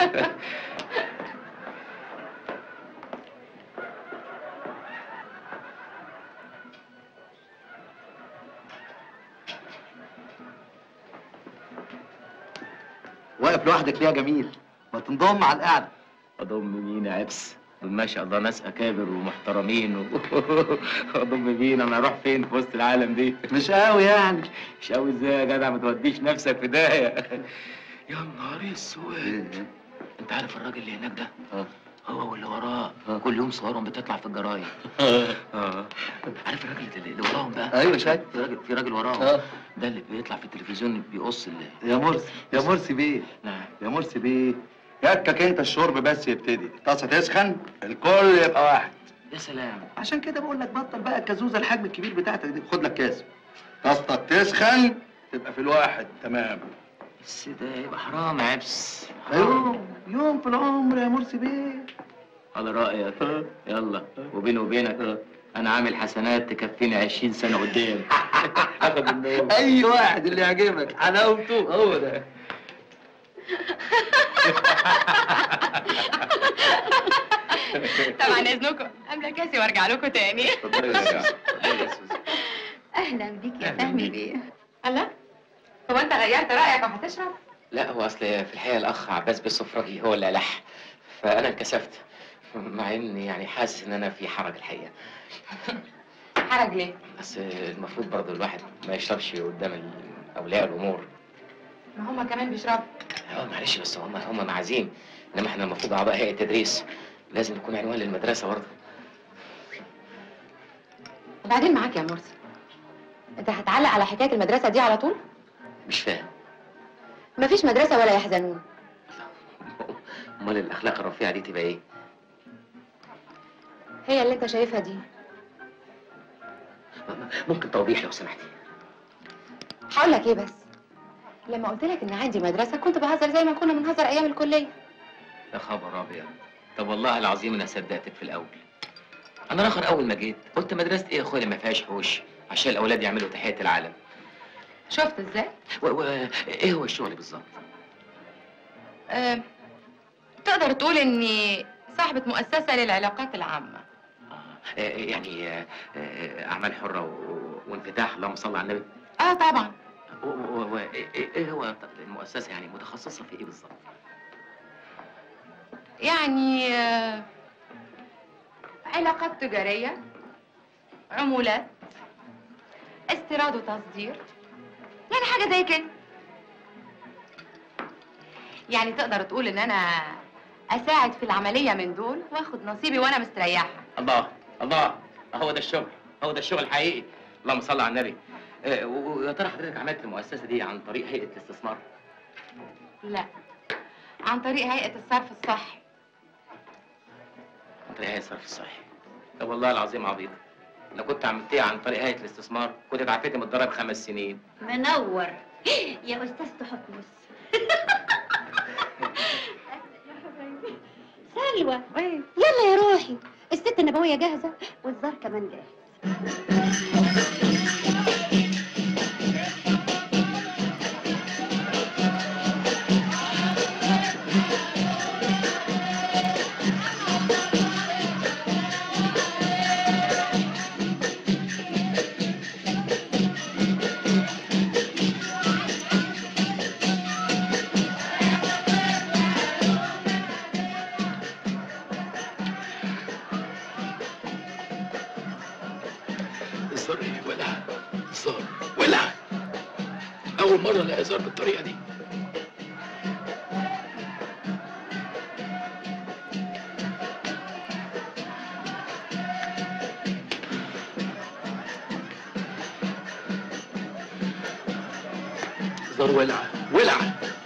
واقف لوحدك ليه يا جميل ما تنضم على القعده أضم مين يا عبس؟ دول ما شاء الله ناس أكابر ومحترمين و... أضم مين أنا أروح فين في وسط العالم دي؟ مش قوي يعني مش قوي إزاي يا جدع ما توديش نفسك في داهية يا نهار اسود أنت عارف الراجل اللي هناك ده؟ اه هو واللي وراه كل يوم صورهم بتطلع في الجرايد اه عارف الراجل اللي اللي وراهم بقى؟ ايوه شايف في راجل في راجل وراهم اه ده اللي بيطلع في التلفزيون بيقص ال يا مرسي يا مرسي بيه نعم يا مرسي بيه يكك انت الشرب بس يبتدي طاسه تسخن الكل يبقى واحد يا سلام عشان كده بقول لك بطل بقى الكازوزه الحجم الكبير بتاعتك دي خد لك كاس طاستك تسخن تبقى في الواحد تمام بس ده يبقى حرام يا عبس يوم يوم في العمر يا مرسي بيه على رأيك يلا وبيني وبينك أنا عامل حسنات تكفيني 20 سنة قدام آخد النوم اي واحد اللي يعجبك حلاوته هو ده طبعا اذنكم املى كاسي وارجع لكم تاني اهلا بيك يا فهمي بيه الله هو انت غيرت رايك وهتشرب لا هو أصل في الحقيقة الأخ عباس بالصفرجي هو اللي ألح فأنا انكسفت مع اني يعني حاسس ان انا في حرج الحقيقه حرج ليه؟ بس المفروض برضه الواحد ما يشربش قدام ال- اولياء الامور ما هما كمان بيشربوا اه معلش بس هم هم معازيم انما احنا المفروض اعضاء هيئه تدريس لازم يكون عنوان للمدرسه برضه وبعدين معاك يا مرسي انت هتعلق على حكايه المدرسه دي على طول مش فاهم مفيش مدرسه ولا يحزنون امال الاخلاق الرفيعه دي تبقى ايه هي اللي انت شايفها دي ممكن توضيح لو سمحتي هقول لك ايه بس لما قلت لك ان عندي مدرسه كنت بهزر زي ما كنا بنهزر ايام الكليه يا خبر ابيض طب والله العظيم انا صدقتك في الاول انا الاخر اول ما جيت قلت مدرسه ايه يا اخويا اللي ما فيهاش حوش عشان الاولاد يعملوا تحيه العالم شفت ازاي و... و... ايه هو الشغل بالظبط أه... تقدر تقول اني صاحبه مؤسسه للعلاقات العامه آه، يعني آه، آه، اعمال حره و... وانفتاح اللهم صل على النبي اه طبعا و... و... و... ايه إيه هو المؤسسه يعني متخصصه في ايه بالظبط يعني آه، علاقات تجاريه عمولات استيراد وتصدير يعني حاجه زي كده يعني تقدر تقول ان انا اساعد في العمليه من دول واخد نصيبي وانا مستريحه الله الله هو ده الشغل هو ده الشغل الحقيقي اللهم صل على النبي آه، و- ويا ترى حضرتك عملت المؤسسه دي عن طريق هيئه الاستثمار لا عن طريق هيئه الصرف الصحي عن طريق هيئه الصرف الصحي طب والله العظيم عبيط لو كنت عملتيها عن طريق هيئه الاستثمار كنت اتعافيتي من الضرايب خمس سنين منور يا استاذ تحكمس سلوى يلا يا روحي الست النبويه جاهزه والزار كمان جاهز الزر ايه ولع الزر ولع اول مره الاقي زر بالطريقه دي زر ولع ولع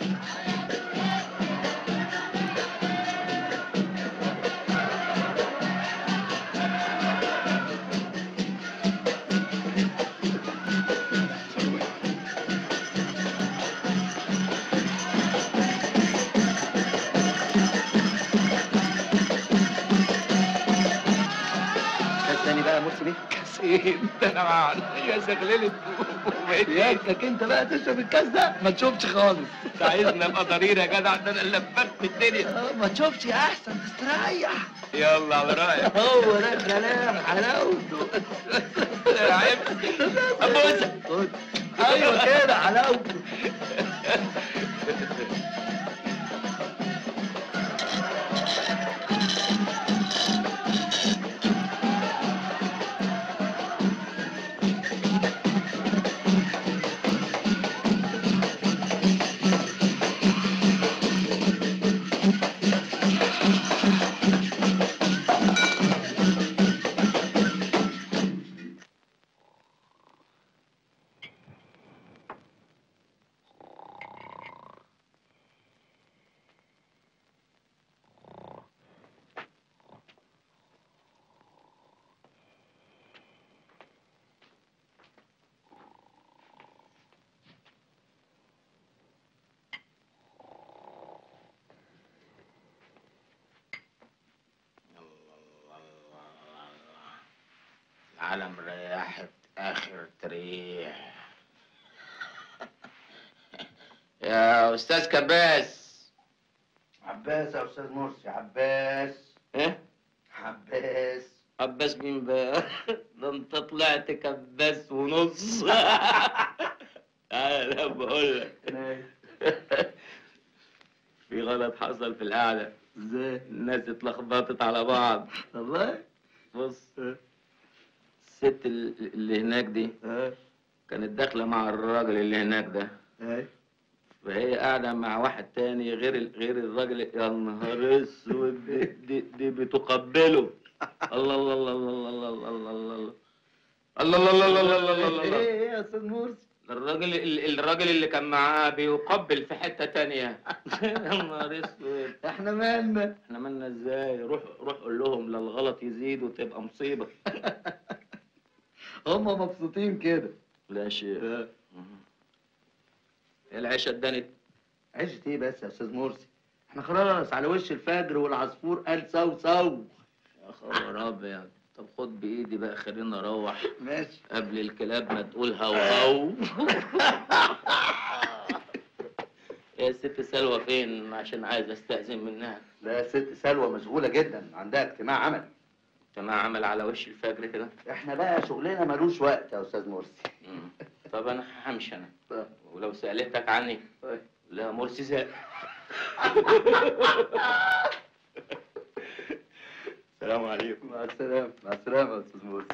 كساني بقى مرسي بيه كاسين ده انا معانا يا زغللت ياكلك انت بقى تشرب الكاس ده ما تشوفش خالص انت عايزني ابقى ضرير يا جدع ده انا اللي لفت الدنيا آه، ما تشوفش احسن تستريح يلا على رايك هو ده الكلام حلاوته عيب ابوسك خد. ايوه كده حلاوته العالم ريحت اخر تريح يا استاذ كباس عباس يا استاذ مرسي عباس ايه عباس عباس مين بقى ده انت طلعت كباس ونص انا بقول لك في غلط حصل في القعده ازاي الناس اتلخبطت على بعض والله بص الست ال- اللي هناك دي كانت داخله مع الراجل اللي هناك ده فهي قاعده مع واحد تاني غير ال- غير الراجل يا نهار اسود دي, دي, دي بتقبله الله الله الله الله الله الله الله الله الله الله الله الله الله الله الله ايه يا استاذ مرسي الراجل ال- الراجل اللي كان معاه بيقبل في حتة تانية يا نهار اسود احنا مالنا احنا مالنا ازاي روح روح قول لهم لا الغلط يزيد وتبقى مصيبة هم مبسوطين كده لا شيء العشاء اتدنت عشت ايه بس يا استاذ مرسي احنا خلاص على وش الفجر والعصفور قال سو سو يا خبر ابيض طب خد بايدي بقى خلينا اروح ماشي قبل الكلاب ما تقول هو هو يا ست سلوى فين عشان عايز استأذن منها لا ست سلوى مشغولة جدا عندها اجتماع عمل اجتماع عمل على وش الفجر كده احنا بقى شغلنا ملوش وقت يا استاذ مرسي مم. طب انا همشي انا ولو سألتك عني لا مرسي زاد السلام عليكم مع السلامة مع السلامة يا استاذ مرسي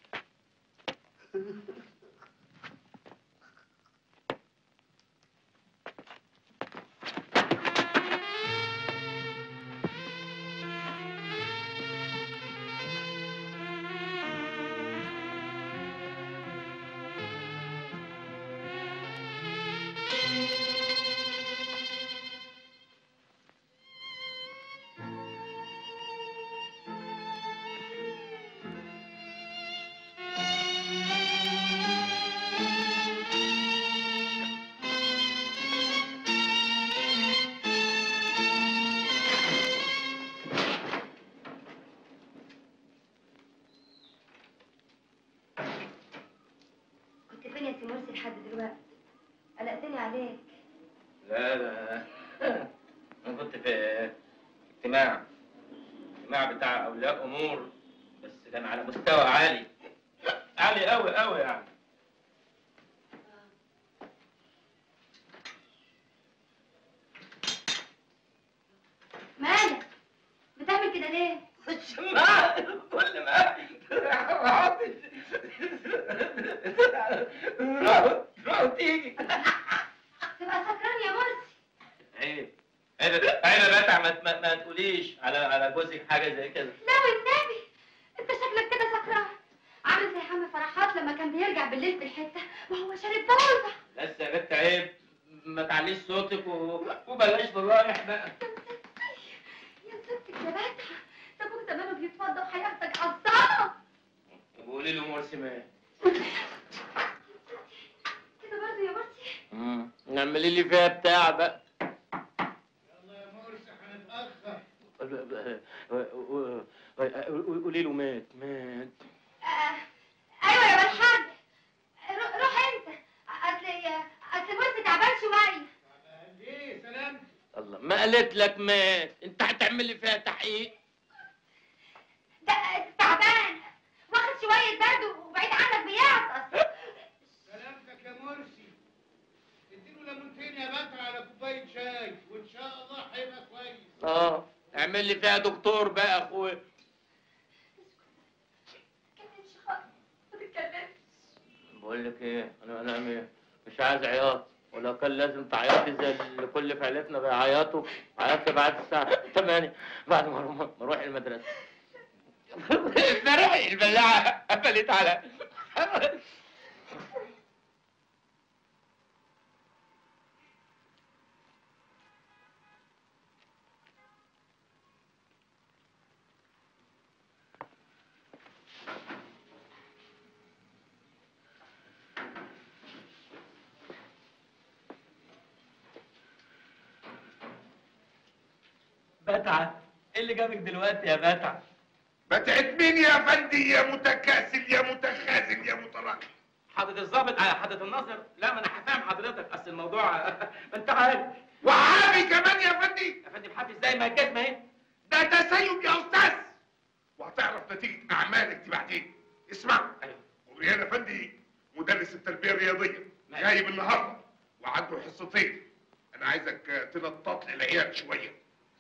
كنت فين يا سي مرسي لحد دلوقتي قلقتني عليك لا لا انا كنت في اجتماع اجتماع بتاع اولياء امور بس كان على مستوى عالي عالي قوي قوي يعني مالك بتعمل كده ليه مش ما كل ما روح روح تيجي تبقى سكران يا مرسي عيب عيب عيب يا بتع ما, ما, ما تقوليش على على جوزك حاجه زي كده لا والنبي انت شكلك كده سكران عامل زي حمد فرحات لما كان بيرجع بالليل في الحته وهو شارب ضربه بس يا بنت عيب ما تعليش صوتك و... وبلاش ضرايح بقى يا ستك يا باتها ده ابوك زمانه بيتفضى وهياخدك عالصاله طب قولي له مرسي مات كده برضه يا مرسي نعملي لي فيها بتاع بقى قولي له مات مات آه. ايوه يا بالحاج رو- روح انت اصل اصل مرسي تعبان شويه ليه سلام الله ما قالت لك مات انت هتعمل لي فيها تحقيق ده تعبان واخد شويه برد وبعيد عنك بيعطس سلامتك يا مرسي اديله ليمونتين يا بكر على كوبايه شاي وان شاء الله هيبقى كويس اه اعمل لي فيها دكتور بقى يا اخويا ما تتكلمش بقول لك ايه انا انا م- مش عايز عياط ولو كان لازم تعيطي زي اللي كل في عيلتنا بيعيطوا عيطت بعد الساعه 8 بعد ما ما اروح المدرسه امبارح البلاعه قفلت على بتعة ايه اللي جابك دلوقتي يا بتعة؟ بتعت مين يا فندي يا متكاسل يا متخاذل يا متراكم حضرة الضابط آه، حضرة الناظر لا ما انا هفهم حضرتك اصل الموضوع ما انت عارف وحامي كمان يا فندي يا فندم حافظ ازاي ما الجزمه اهي ده تسيب يا استاذ وهتعرف نتيجه اعمالك دي بعدين اسمع وريان افندي مدرس التربيه الرياضيه جايب النهارده وعنده حصتين انا عايزك تنطط لي العيال شويه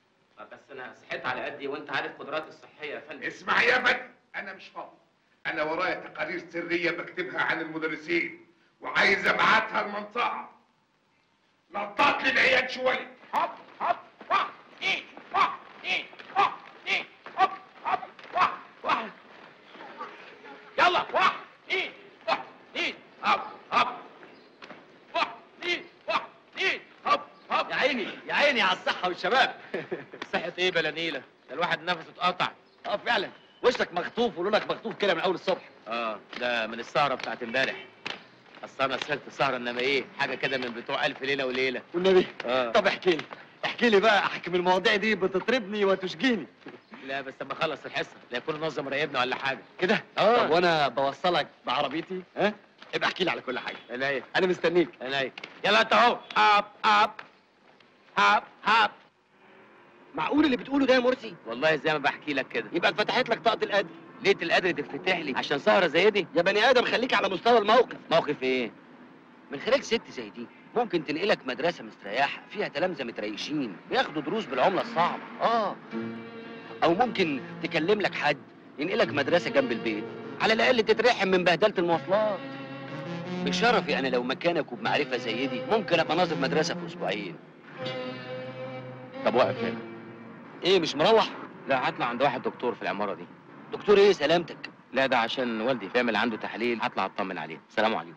بس انا صحيت على قدي وانت عارف قدراتي الصحيه يا فندم اسمع يا فندم انا مش فاضي انا ورايا تقارير سريه بكتبها عن المدرسين وعايز ابعتها المنطقه نطط لي العيال شويه هوب هوب واحد اثنين واحد اثنين واحد اثنين هوب هوب واحد واحد يلا واحد اثنين واحد اثنين هوب هوب واحد اثنين واحد اثنين هوب هوب يا عيني يا عيني على الصحة والشباب صحة ايه بلا نيلة ده الواحد نفسه اتقطع اه فعلا وشك مخطوف ولونك مخطوف كده من اول الصبح اه ده من السهرة بتاعت امبارح اصل انا سهرت سهرة انما ايه حاجة كده من بتوع الف ليلة وليلة والنبي اه طب احكي لي احكي لي بقى احكم المواضيع دي بتطربني وتشجيني لا بس لما اخلص الحصة لا يكون نظم راقبنا ولا حاجة كده اه. طب وانا بوصلك بعربيتي ها ابقى احكي لي على كل حاجه عينيا انا مستنيك عينيا يلا انت اهو اب اب هاب هاب معقول اللي بتقوله ده يا مرسي والله زي ما بحكي لك كده يبقى اتفتحت لك طاقه القدر ليله القدر تفتح لي عشان سهرة زي دي يا بني ادم خليك على مستوى الموقف موقف ايه من خلال ست زي دي ممكن تنقلك مدرسة مستريحة فيها تلامذة متريشين بياخدوا دروس بالعملة الصعبة اه أو ممكن تكلم لك حد ينقلك مدرسة جنب البيت على الأقل تترحم من بهدلة المواصلات بشرفي أنا لو مكانك وبمعرفة زي دي ممكن أبقى ناظر مدرسة في أسبوعين طب واقف هنا إيه مش مروح؟ لا هطلع عند واحد دكتور في العمارة دي دكتور إيه سلامتك؟ لا ده عشان والدي بيعمل عنده تحليل هطلع اطمن عليه سلام عليكم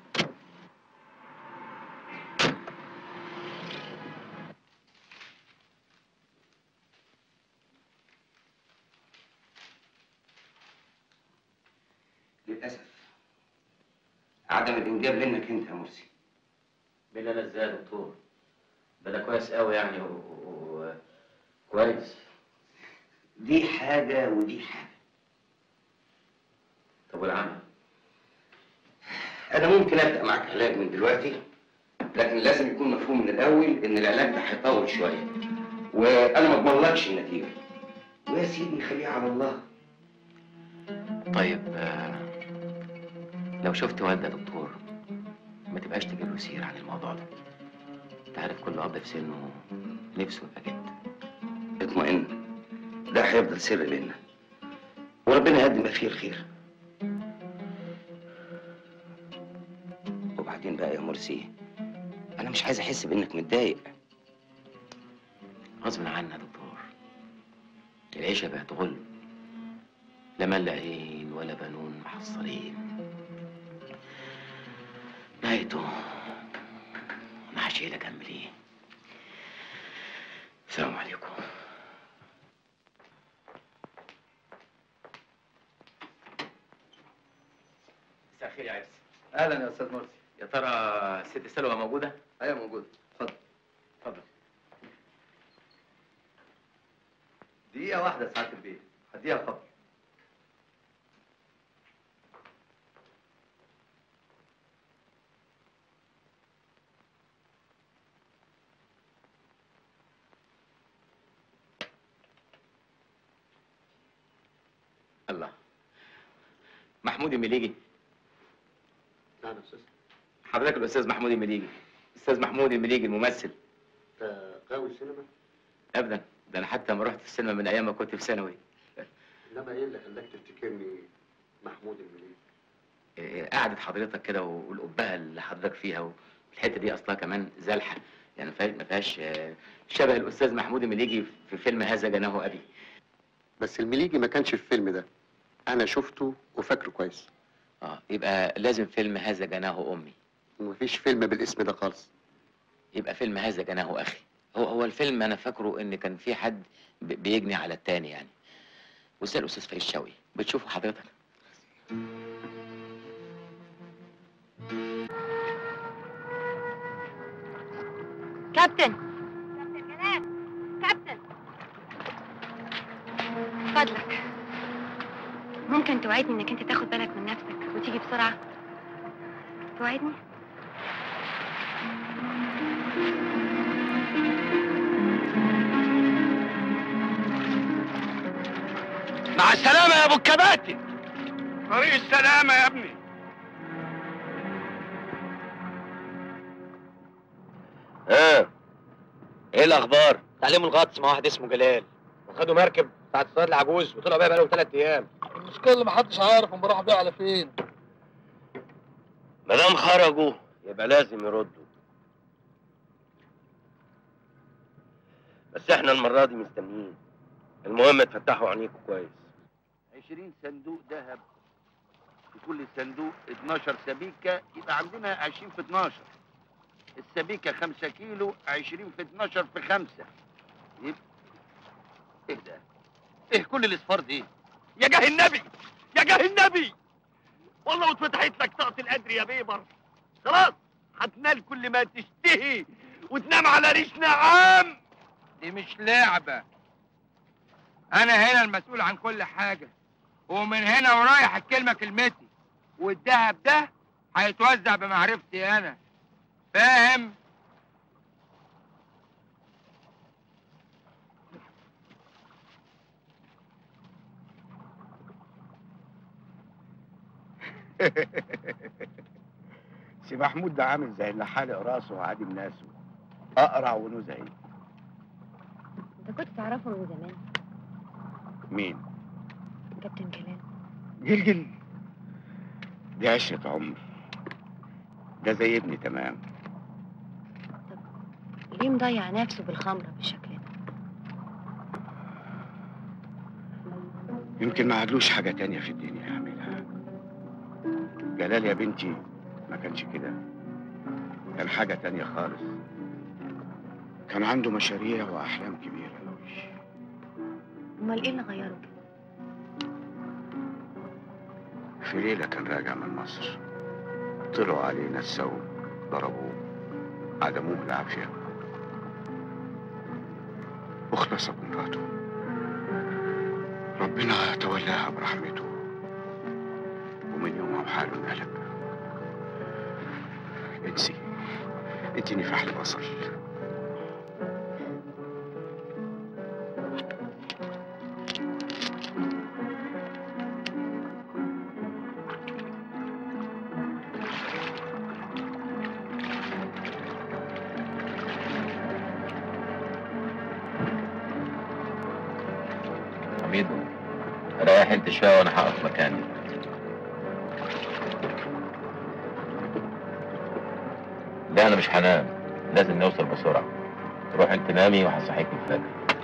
للأسف عدم الإنجاب منك أنت يا مرسي بالله انا ازاي يا دكتور ده انا كويس قوي يعني و... و... كويس دي حاجة ودي حاجة طب والعمل أنا ممكن أبدأ معاك علاج من دلوقتي لكن لازم يكون مفهوم من الأول إن العلاج ده هيطول شوية وأنا ما أضمنلكش النتيجة ويا سيدي خليها على الله طيب آه، لو شفت والد يا دكتور ما تبقاش تجيب له سير عن الموضوع ده انت عارف كل اب في سنه نفسه يبقى جد اطمئن ده هيفضل سر بينا وربنا يقدم ما فيه الخير وبعدين بقى يا مرسي أنا مش عايز أحس بإنك متضايق غصب عني يا دكتور العيشة بقت غل لا مال لاقيين ولا بنون محصلين نهايته انا هشيلك اعمل ايه السلام عليكم مساء الخير يا عرس اهلا يا استاذ مرسي يا ترى ست سلوى موجودة؟ ايوه موجود اتفضل اتفضل دقيقة واحدة ساعة البيت هديها خبر الله محمود المليجي نعم يا استاذ حضرتك الاستاذ محمود المليجي استاذ محمود المليجي الممثل انت غاوي السينما ابدا ده انا حتى ما رحت السينما من ايام ما كنت في ثانوي انما ايه اللي خلاك تفتكرني محمود المليك إيه، قعدة حضرتك كده والقبهة اللي حضرتك فيها والحتة دي أصلها كمان زلحة يعني ما فيهاش- ما فيهاش آه، شبه الأستاذ محمود المليجي في فيلم هذا جناه أبي بس المليجي ما كانش في الفيلم ده انا شفته وفاكره كويس اه يبقى لازم فيلم هذا جناه أمي ومفيش فيلم بالاسم ده خالص يبقى فيلم هذا جناه أخي هو هو الفيلم أنا فاكره إن كان في حد ب- بيجني على التاني يعني وسأل الأستاذ فايز شوقي بتشوفه حضرتك كابتن كابتن جلال كابتن فضلك ممكن توعدني انك انت تاخد بالك من نفسك وتيجي بسرعة توعدني مع السلامة يا ابو الكباتن طريق السلامة يا ابني ايه ايه الاخبار تعليم الغطس مع واحد اسمه جلال خدوا مركب بتاعت الصياد العجوز وطلعوا بيها بقالهم ثلاث ايام المشكله اللي محدش عارف هم راحوا بيها على فين ما دام خرجوا يبقى لازم يردوا بس احنا المره دي مستنيين المهم تفتحوا عينيكم كويس 20 صندوق ذهب في كل صندوق 12 سبيكة يبقى عندنا 20 في 12 السبيكة 5 كيلو 20 في 12 في 5 يبقى ايه ده؟ ايه كل الاصفار دي؟ يا جاه النبي يا جاه النبي والله واتفتحت لك طاقة القدر يا بيبر خلاص هتنال كل ما تشتهي وتنام على ريش نعام دي مش لعبة أنا هنا المسؤول عن كل حاجة ومن هنا ورايح الكلمة كلمتي والذهب ده هيتوزع بمعرفتي أنا فاهم؟ سي محمود ده عامل زي اللي حالق راسه وعادم ناسه اقرع ونزعي انت كنت تعرفه من زمان مين؟ كابتن جلال جلجل دي عشرة عمر ده زي ابني تمام ليه مضيع نفسه بالخمرة بالشكل ده يمكن ما عادلوش حاجة تانية في الدنيا يعملها جلال يا بنتي ما كانش كده كان حاجة تانية خالص كان عنده مشاريع وأحلام كبيرة أوي امال ايه اللي غيره كده في ليلة كان راجع من مصر طلعوا عليه نسوا ضربوه عدموه بالعافية واغتصبوا مراته ربنا تولاها برحمته ومن يومها وحاله انقلب انسي انت نفاح البصل حميد ريح انت شويه وانا هقف مكاني لا انا مش هنام لازم نوصل بسرعه روح انت نامي وهصحيك الفجر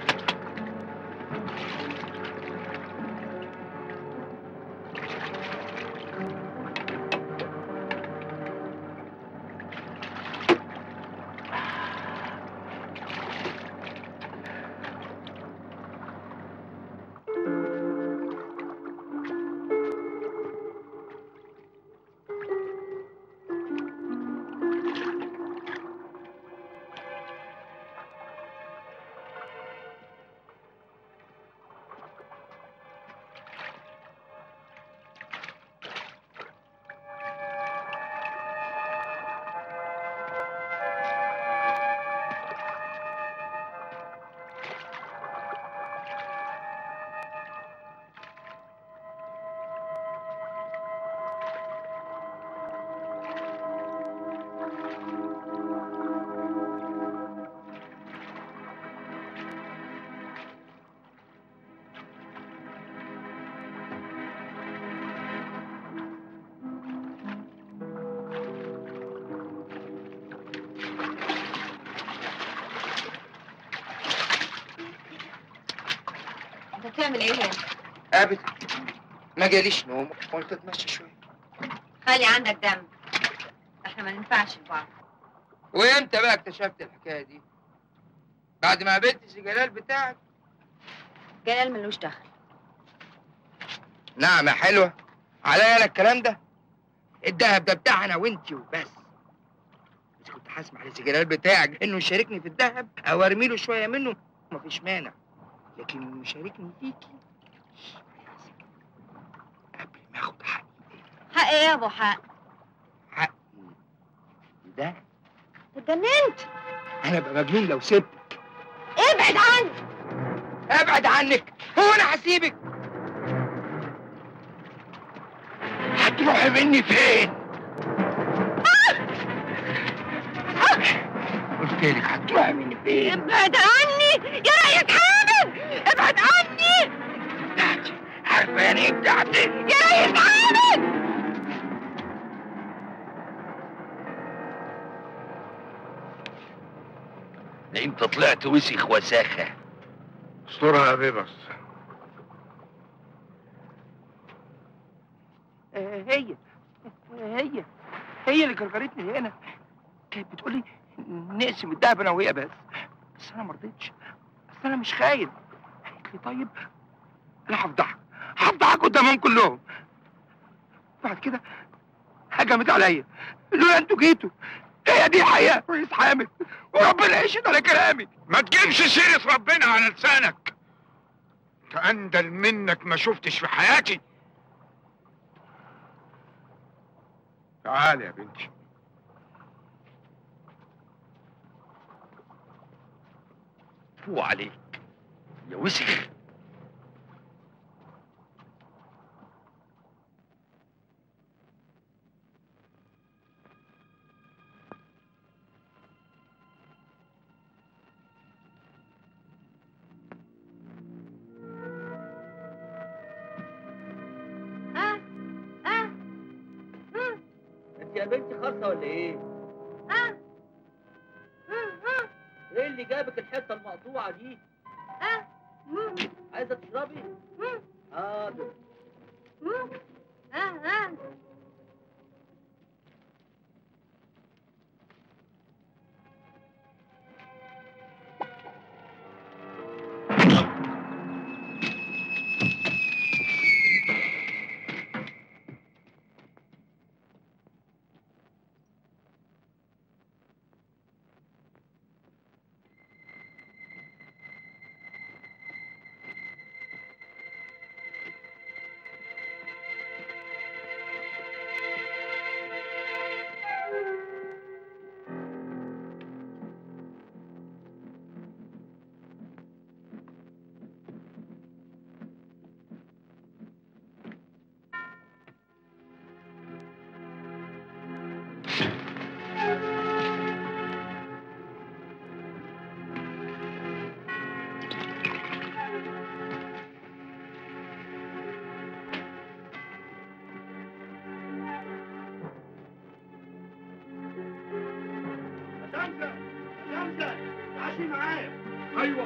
انت بتعمل ايه هنا ابدا ما جاليش نوم قلت اتمشى شويه خلي عندك دم احنا ما ننفعش لبعض وامتى بقى اكتشفت الحكايه دي بعد ما قابلت سي جلال بتاعك جلال ملوش دخل نعم يا حلوه عليا انا الكلام ده الدهب ده بتاعنا وانتي وبس اذا كنت هسمح لسي جلال بتاعك انه يشاركني في الدهب او ارمي له شويه منه مفيش مانع لكن انه يشاركني فيكي قبل ما اخد حقي حق ايه يا ابو حق حقي ده اتجننت انا ابقى مجنون لو سبتك ابعد عني ابعد عنك هو انا هسيبك هتروحي مني فين قلت لك هتروحي مني فين ابعد عني يا رأيك حامد ابعد عني بتاعتي عارفه يعني ايه بتاعتي يا ريس عامل ده انت طلعت وسخ وساخه استرها يا بيبس آه، هي هي هي اللي كركرتني هنا كانت بتقولي نقسم الدهب انا وهي بس بس انا ما رضيتش بس انا مش خايف قالت لي طيب انا هفضحك هفضحك قدامهم كلهم بعد كده هجمت عليا لولا انتوا جيتوا هي دي حقيقة رئيس حامد وربنا يشهد على كلامي ما تجيبش سيرة ربنا على لسانك انت اندل منك ما شفتش في حياتي تعالي يا بنتي فو عليك يا وسخ اه اه انت يا بنتي خاصه ولا ايه؟ اه اه ايه اللي جابك الحته المقطوعه دي؟ اه عايزه تشربي؟ حاضر اه اه شمسة شمسة تعالي معايا ايوه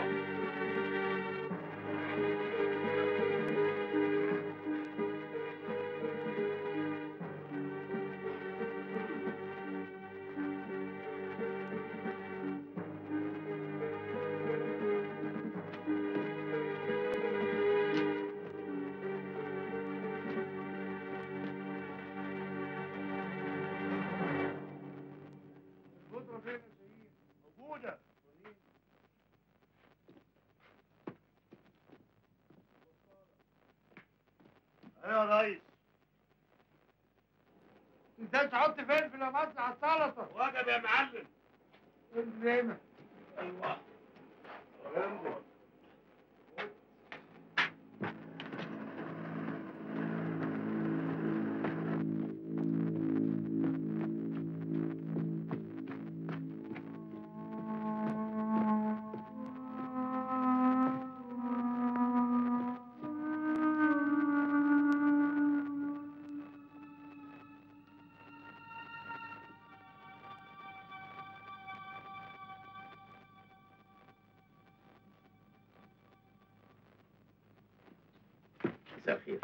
القدرة فين يا سيدي؟ موجودة ايوه يا ريس ازاي تحط فلفل يا مصر على السلطة؟ وجب يا معلم زي ما ايوه مساء الخير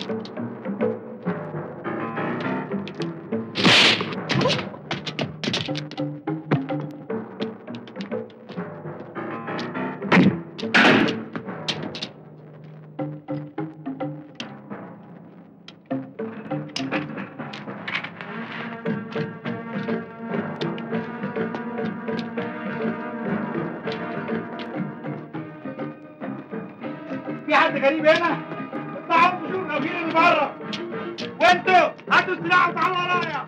في حد غريب هنا؟ اطلعوا انتوا شوفوا الغفير اللي بره وانتوا هاتوا السلاح وتعالوا ورايا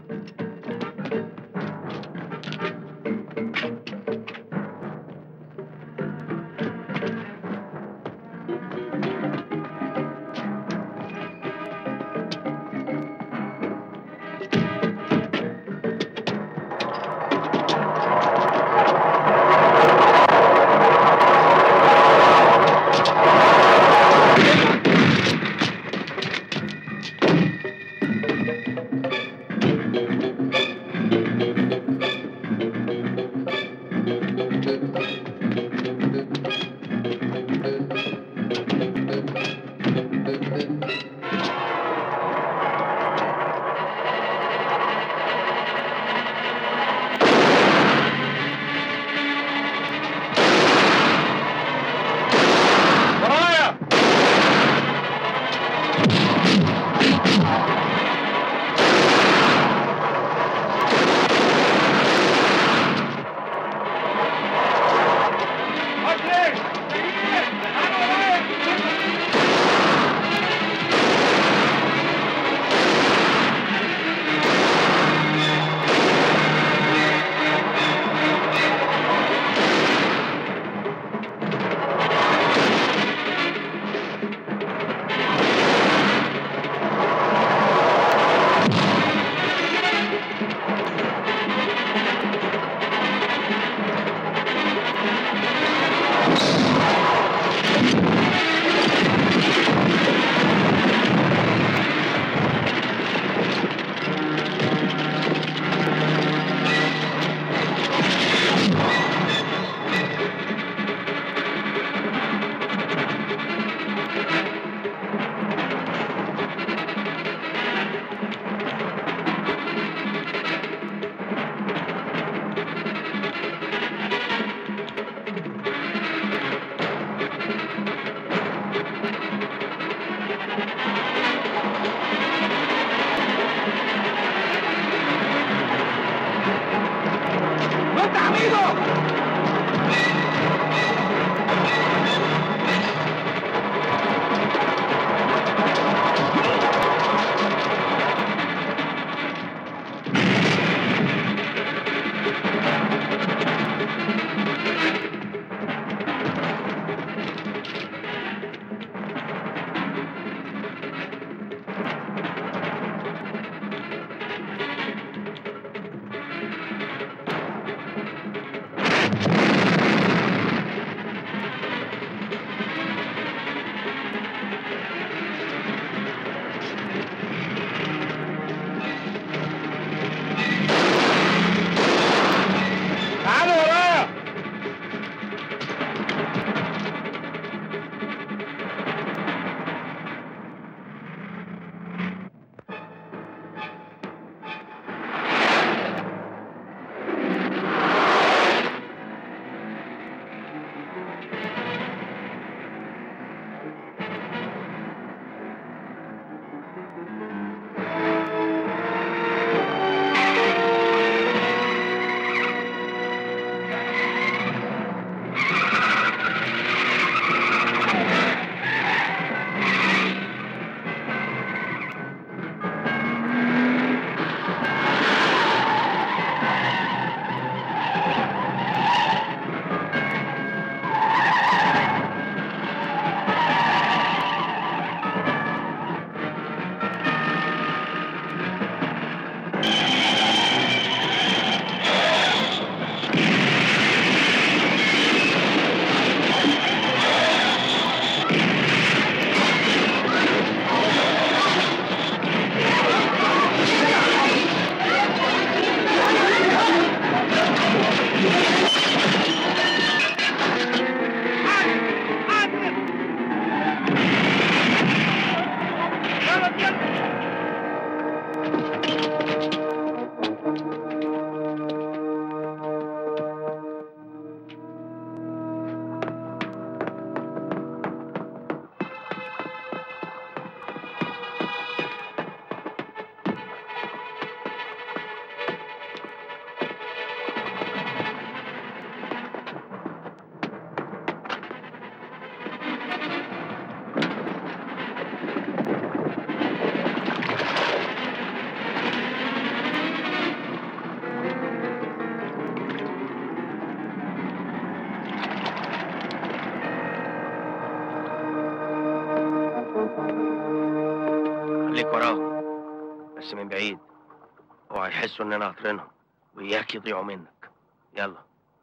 خليك وراهم بس من بعيد اوعى يحسوا اننا قاطرينهم وإياك يضيعوا منك يلا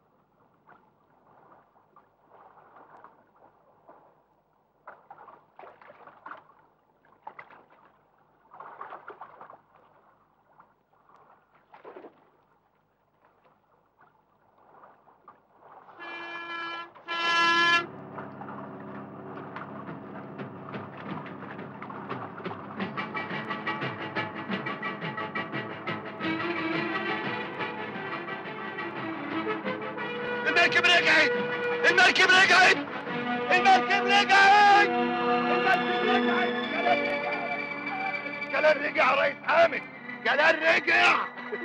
المركب رجعت المركب رجعت المركب رجعت المركب رجعت جلال رجع يا ريس حامد جلال رجع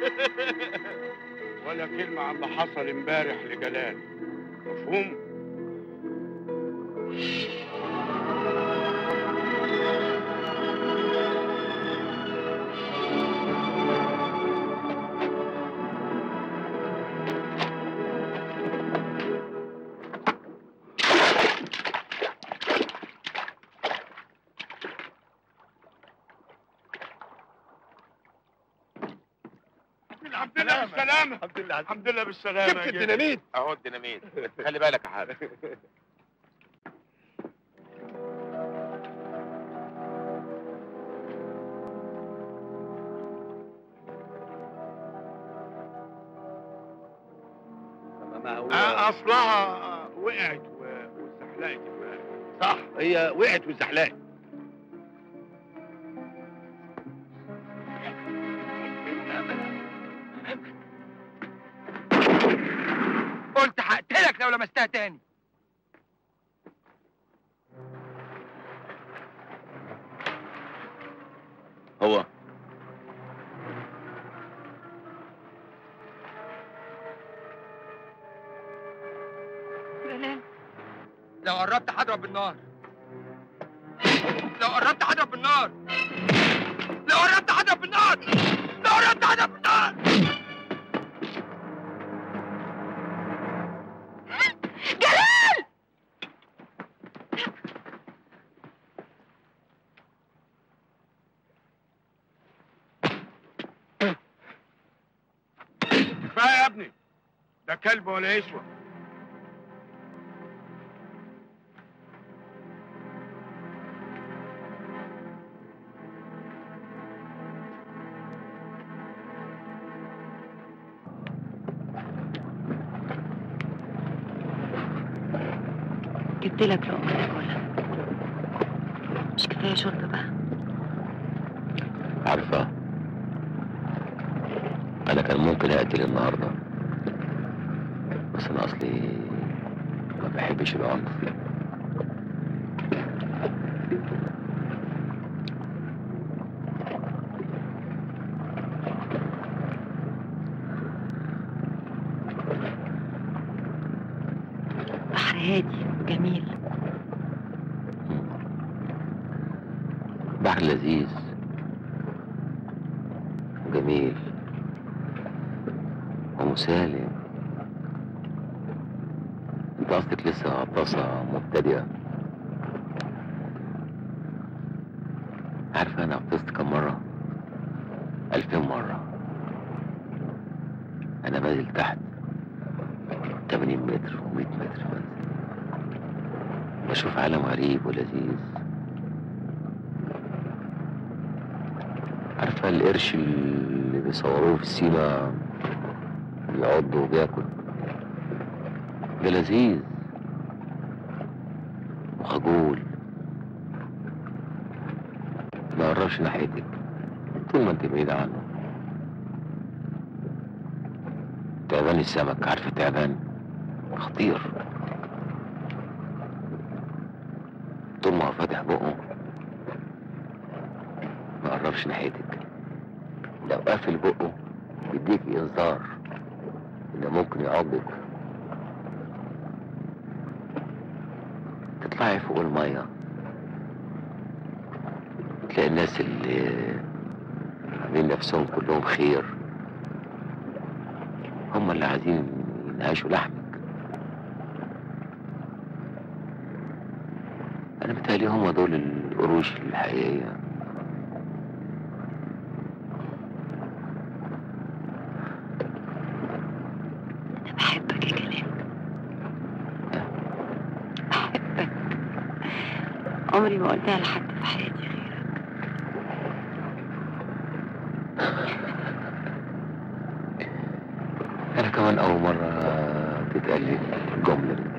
ولا كلمة عن اللي حصل امبارح لجلال مفهوم؟ الحمد لله بالسلامة الحمد لله الحمد لله بالسلامة جبت الديناميت اهو الديناميت خلي بالك يا حاج آه، اصلها وقعت و- واتزحلقت امبارح صح هي وقعت واتزحلقت قلت هقتلك لو لمستها تاني هو جلال لو قربت هضرب بالنار لو قربت هضرب بالنار لو قربت هضرب بالنار لو قربت هضرب بالنار جلال كفايه يا ابني ده كلب ولا يسوى جبت لك لقمة تاكلها مش كفاية شرب بقى عارفة أنا كان ممكن أقتل النهاردة بس أنا أصلي ما بحبش العنف بحر هادي جميل بحر لذيذ وجميل ومسالم انت قصدك لسه غطاسة مبتدئة عارفة انا غطست كم مرة ألفين مرة انا بنزل تحت 80 متر و100 متر بنزل بشوف عالم غريب ولذيذ عارفة القرش اللي بيصوروه في السيما بيعض وبياكل ده لذيذ وخجول ما يقربش ناحيتك طول ما انت بعيدة عنه تعبان السمك عارفة تعبان خطير طول ما هو فاتح بقه ما قربش ناحيتك لو قافل بقه بيديك انذار انه ممكن يعضك تطلعي فوق المية تلاقي الناس اللي عاملين نفسهم كلهم خير هم اللي عايزين ينهشوا لحمك انا متهيألي هم دول القروش الحقيقية ما قلتها لحد في حياتي غيرك انا كمان اول مرة تتقال لي الجملة دي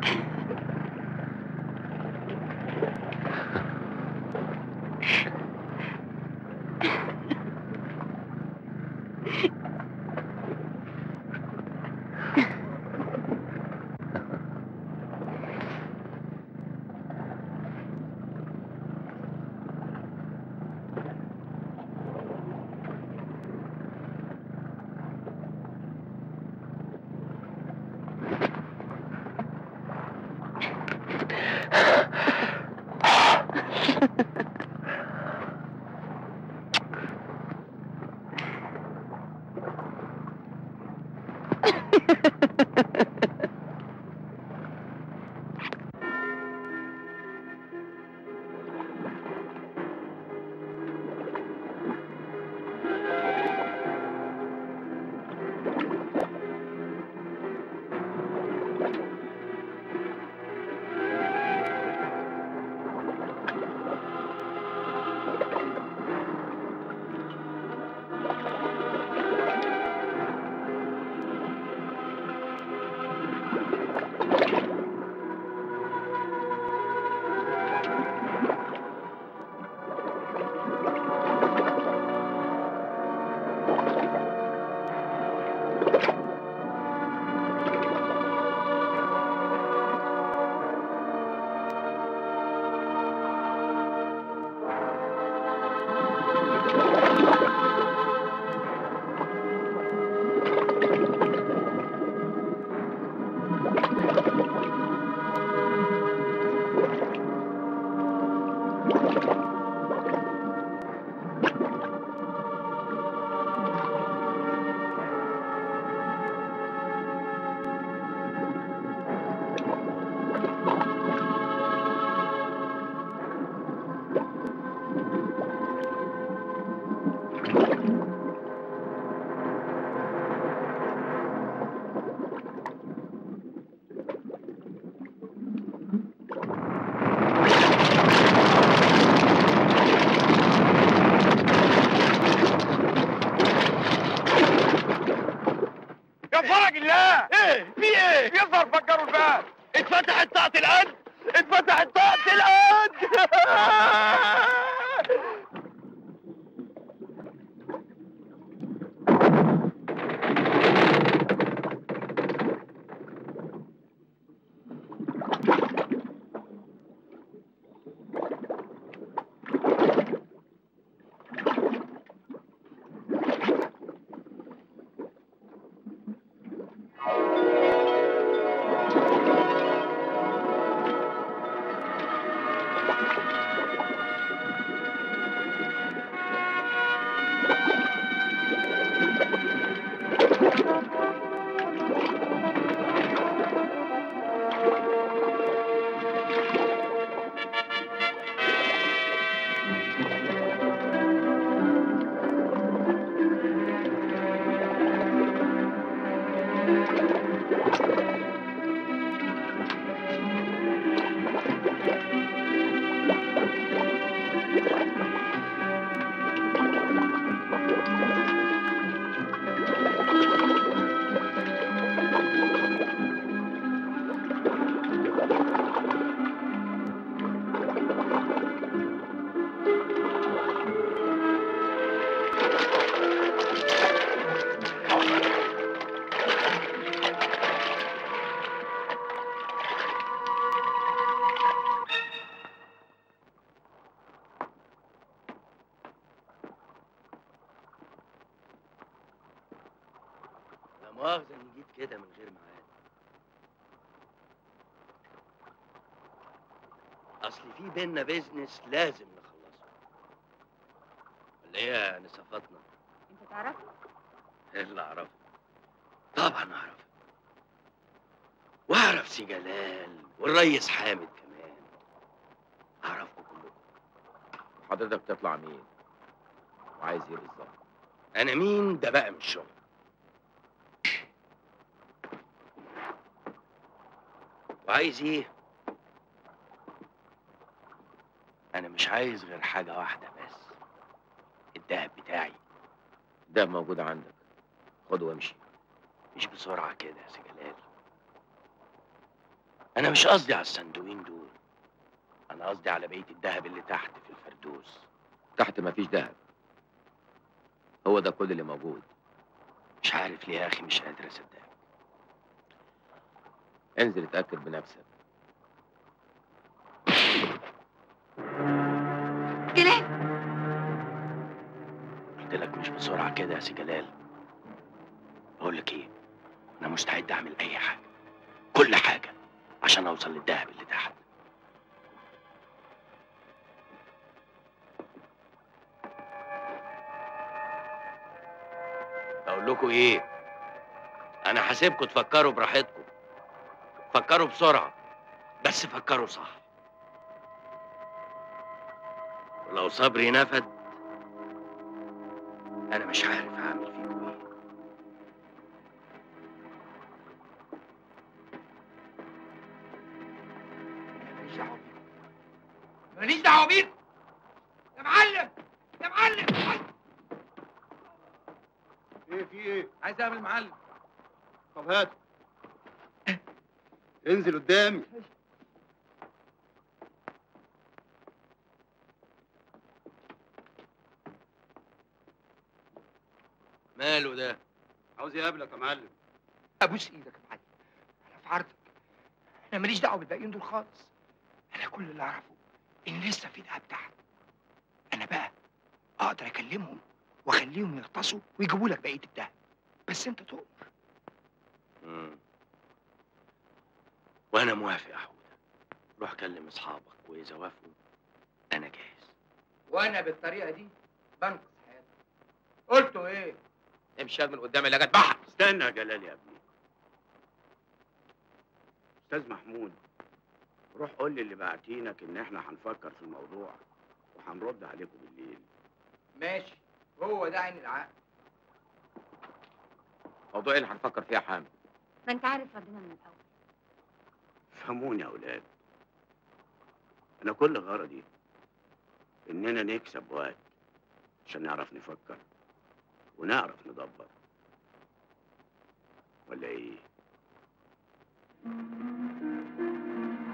يا فرج الله ايه في ايه يظهر فجروا الباب اتفتحت طاقة القد اتفتحت طاقة القد لا مؤاخذة اني جيت كده من غير ميعاد اصل في بينا بيزنس لازم نخلصه ولا ايه يا نصفتنا انت تعرفه ايه اللي اعرفه طبعا اعرف واعرف سي جلال والريس حامد كمان اعرفكم كلكم حضرتك بتطلع مين وعايز ايه بالظبط انا مين ده بقى مش شغل وعايز ايه انا مش عايز غير حاجه واحده بس الدهب بتاعي ده موجود عندك خده وامشي مش بسرعه كده يا سي جلال انا مش قصدي على الصندوقين دول انا قصدي على بقيه الدهب اللي تحت في الفردوس تحت مفيش دهب هو ده كل اللي موجود مش عارف ليه يا اخي مش قادر اصدقك انزل اتاكد بنفسك جلال قلت لك مش بسرعه كده يا سي جلال بقول لك ايه انا مستعد اعمل اي حاجه كل حاجه عشان اوصل للدهب اللي تحت اقول لكم ايه انا هسيبكم تفكروا براحتكم فكروا بسرعه بس فكروا صح ولو صبري نفد انا مش عارف هعمل فيكم ايه ماليش دعوه بيكم ماليش دعوه بيكم يا معلم يا معلم ايه في ايه؟ عايز اقابل معلم طب هات انزل قدامي ماله ده عاوز يقابلك يا معلم ابوس ايدك يا معلم انا في عرضك انا ماليش دعوه بالباقيين دول خالص انا كل اللي اعرفه ان لسه في دهب تحت انا بقى اقدر اكلمهم واخليهم يغطسوا ويجيبوا لك بقيه الدهب بس انت تؤمر مم. وانا موافق يا حوده روح كلم اصحابك واذا وافقوا انا جاهز وانا بالطريقه دي بنقذ حياتك قلتوا ايه امشي ياد من قدامي لا جدبحها استنى يا جلال يا ابني استاذ محمود روح قول لي اللي بعتينك ان احنا هنفكر في الموضوع وهنرد عليكم بالليل ماشي هو ده عين العقل موضوع ايه اللي هنفكر فيه يا حامد ما انت عارف ردنا من الاول فهموني يا اولاد انا كل غرضي اننا نكسب وقت عشان نعرف نفكر ونعرف ندبر ولا ايه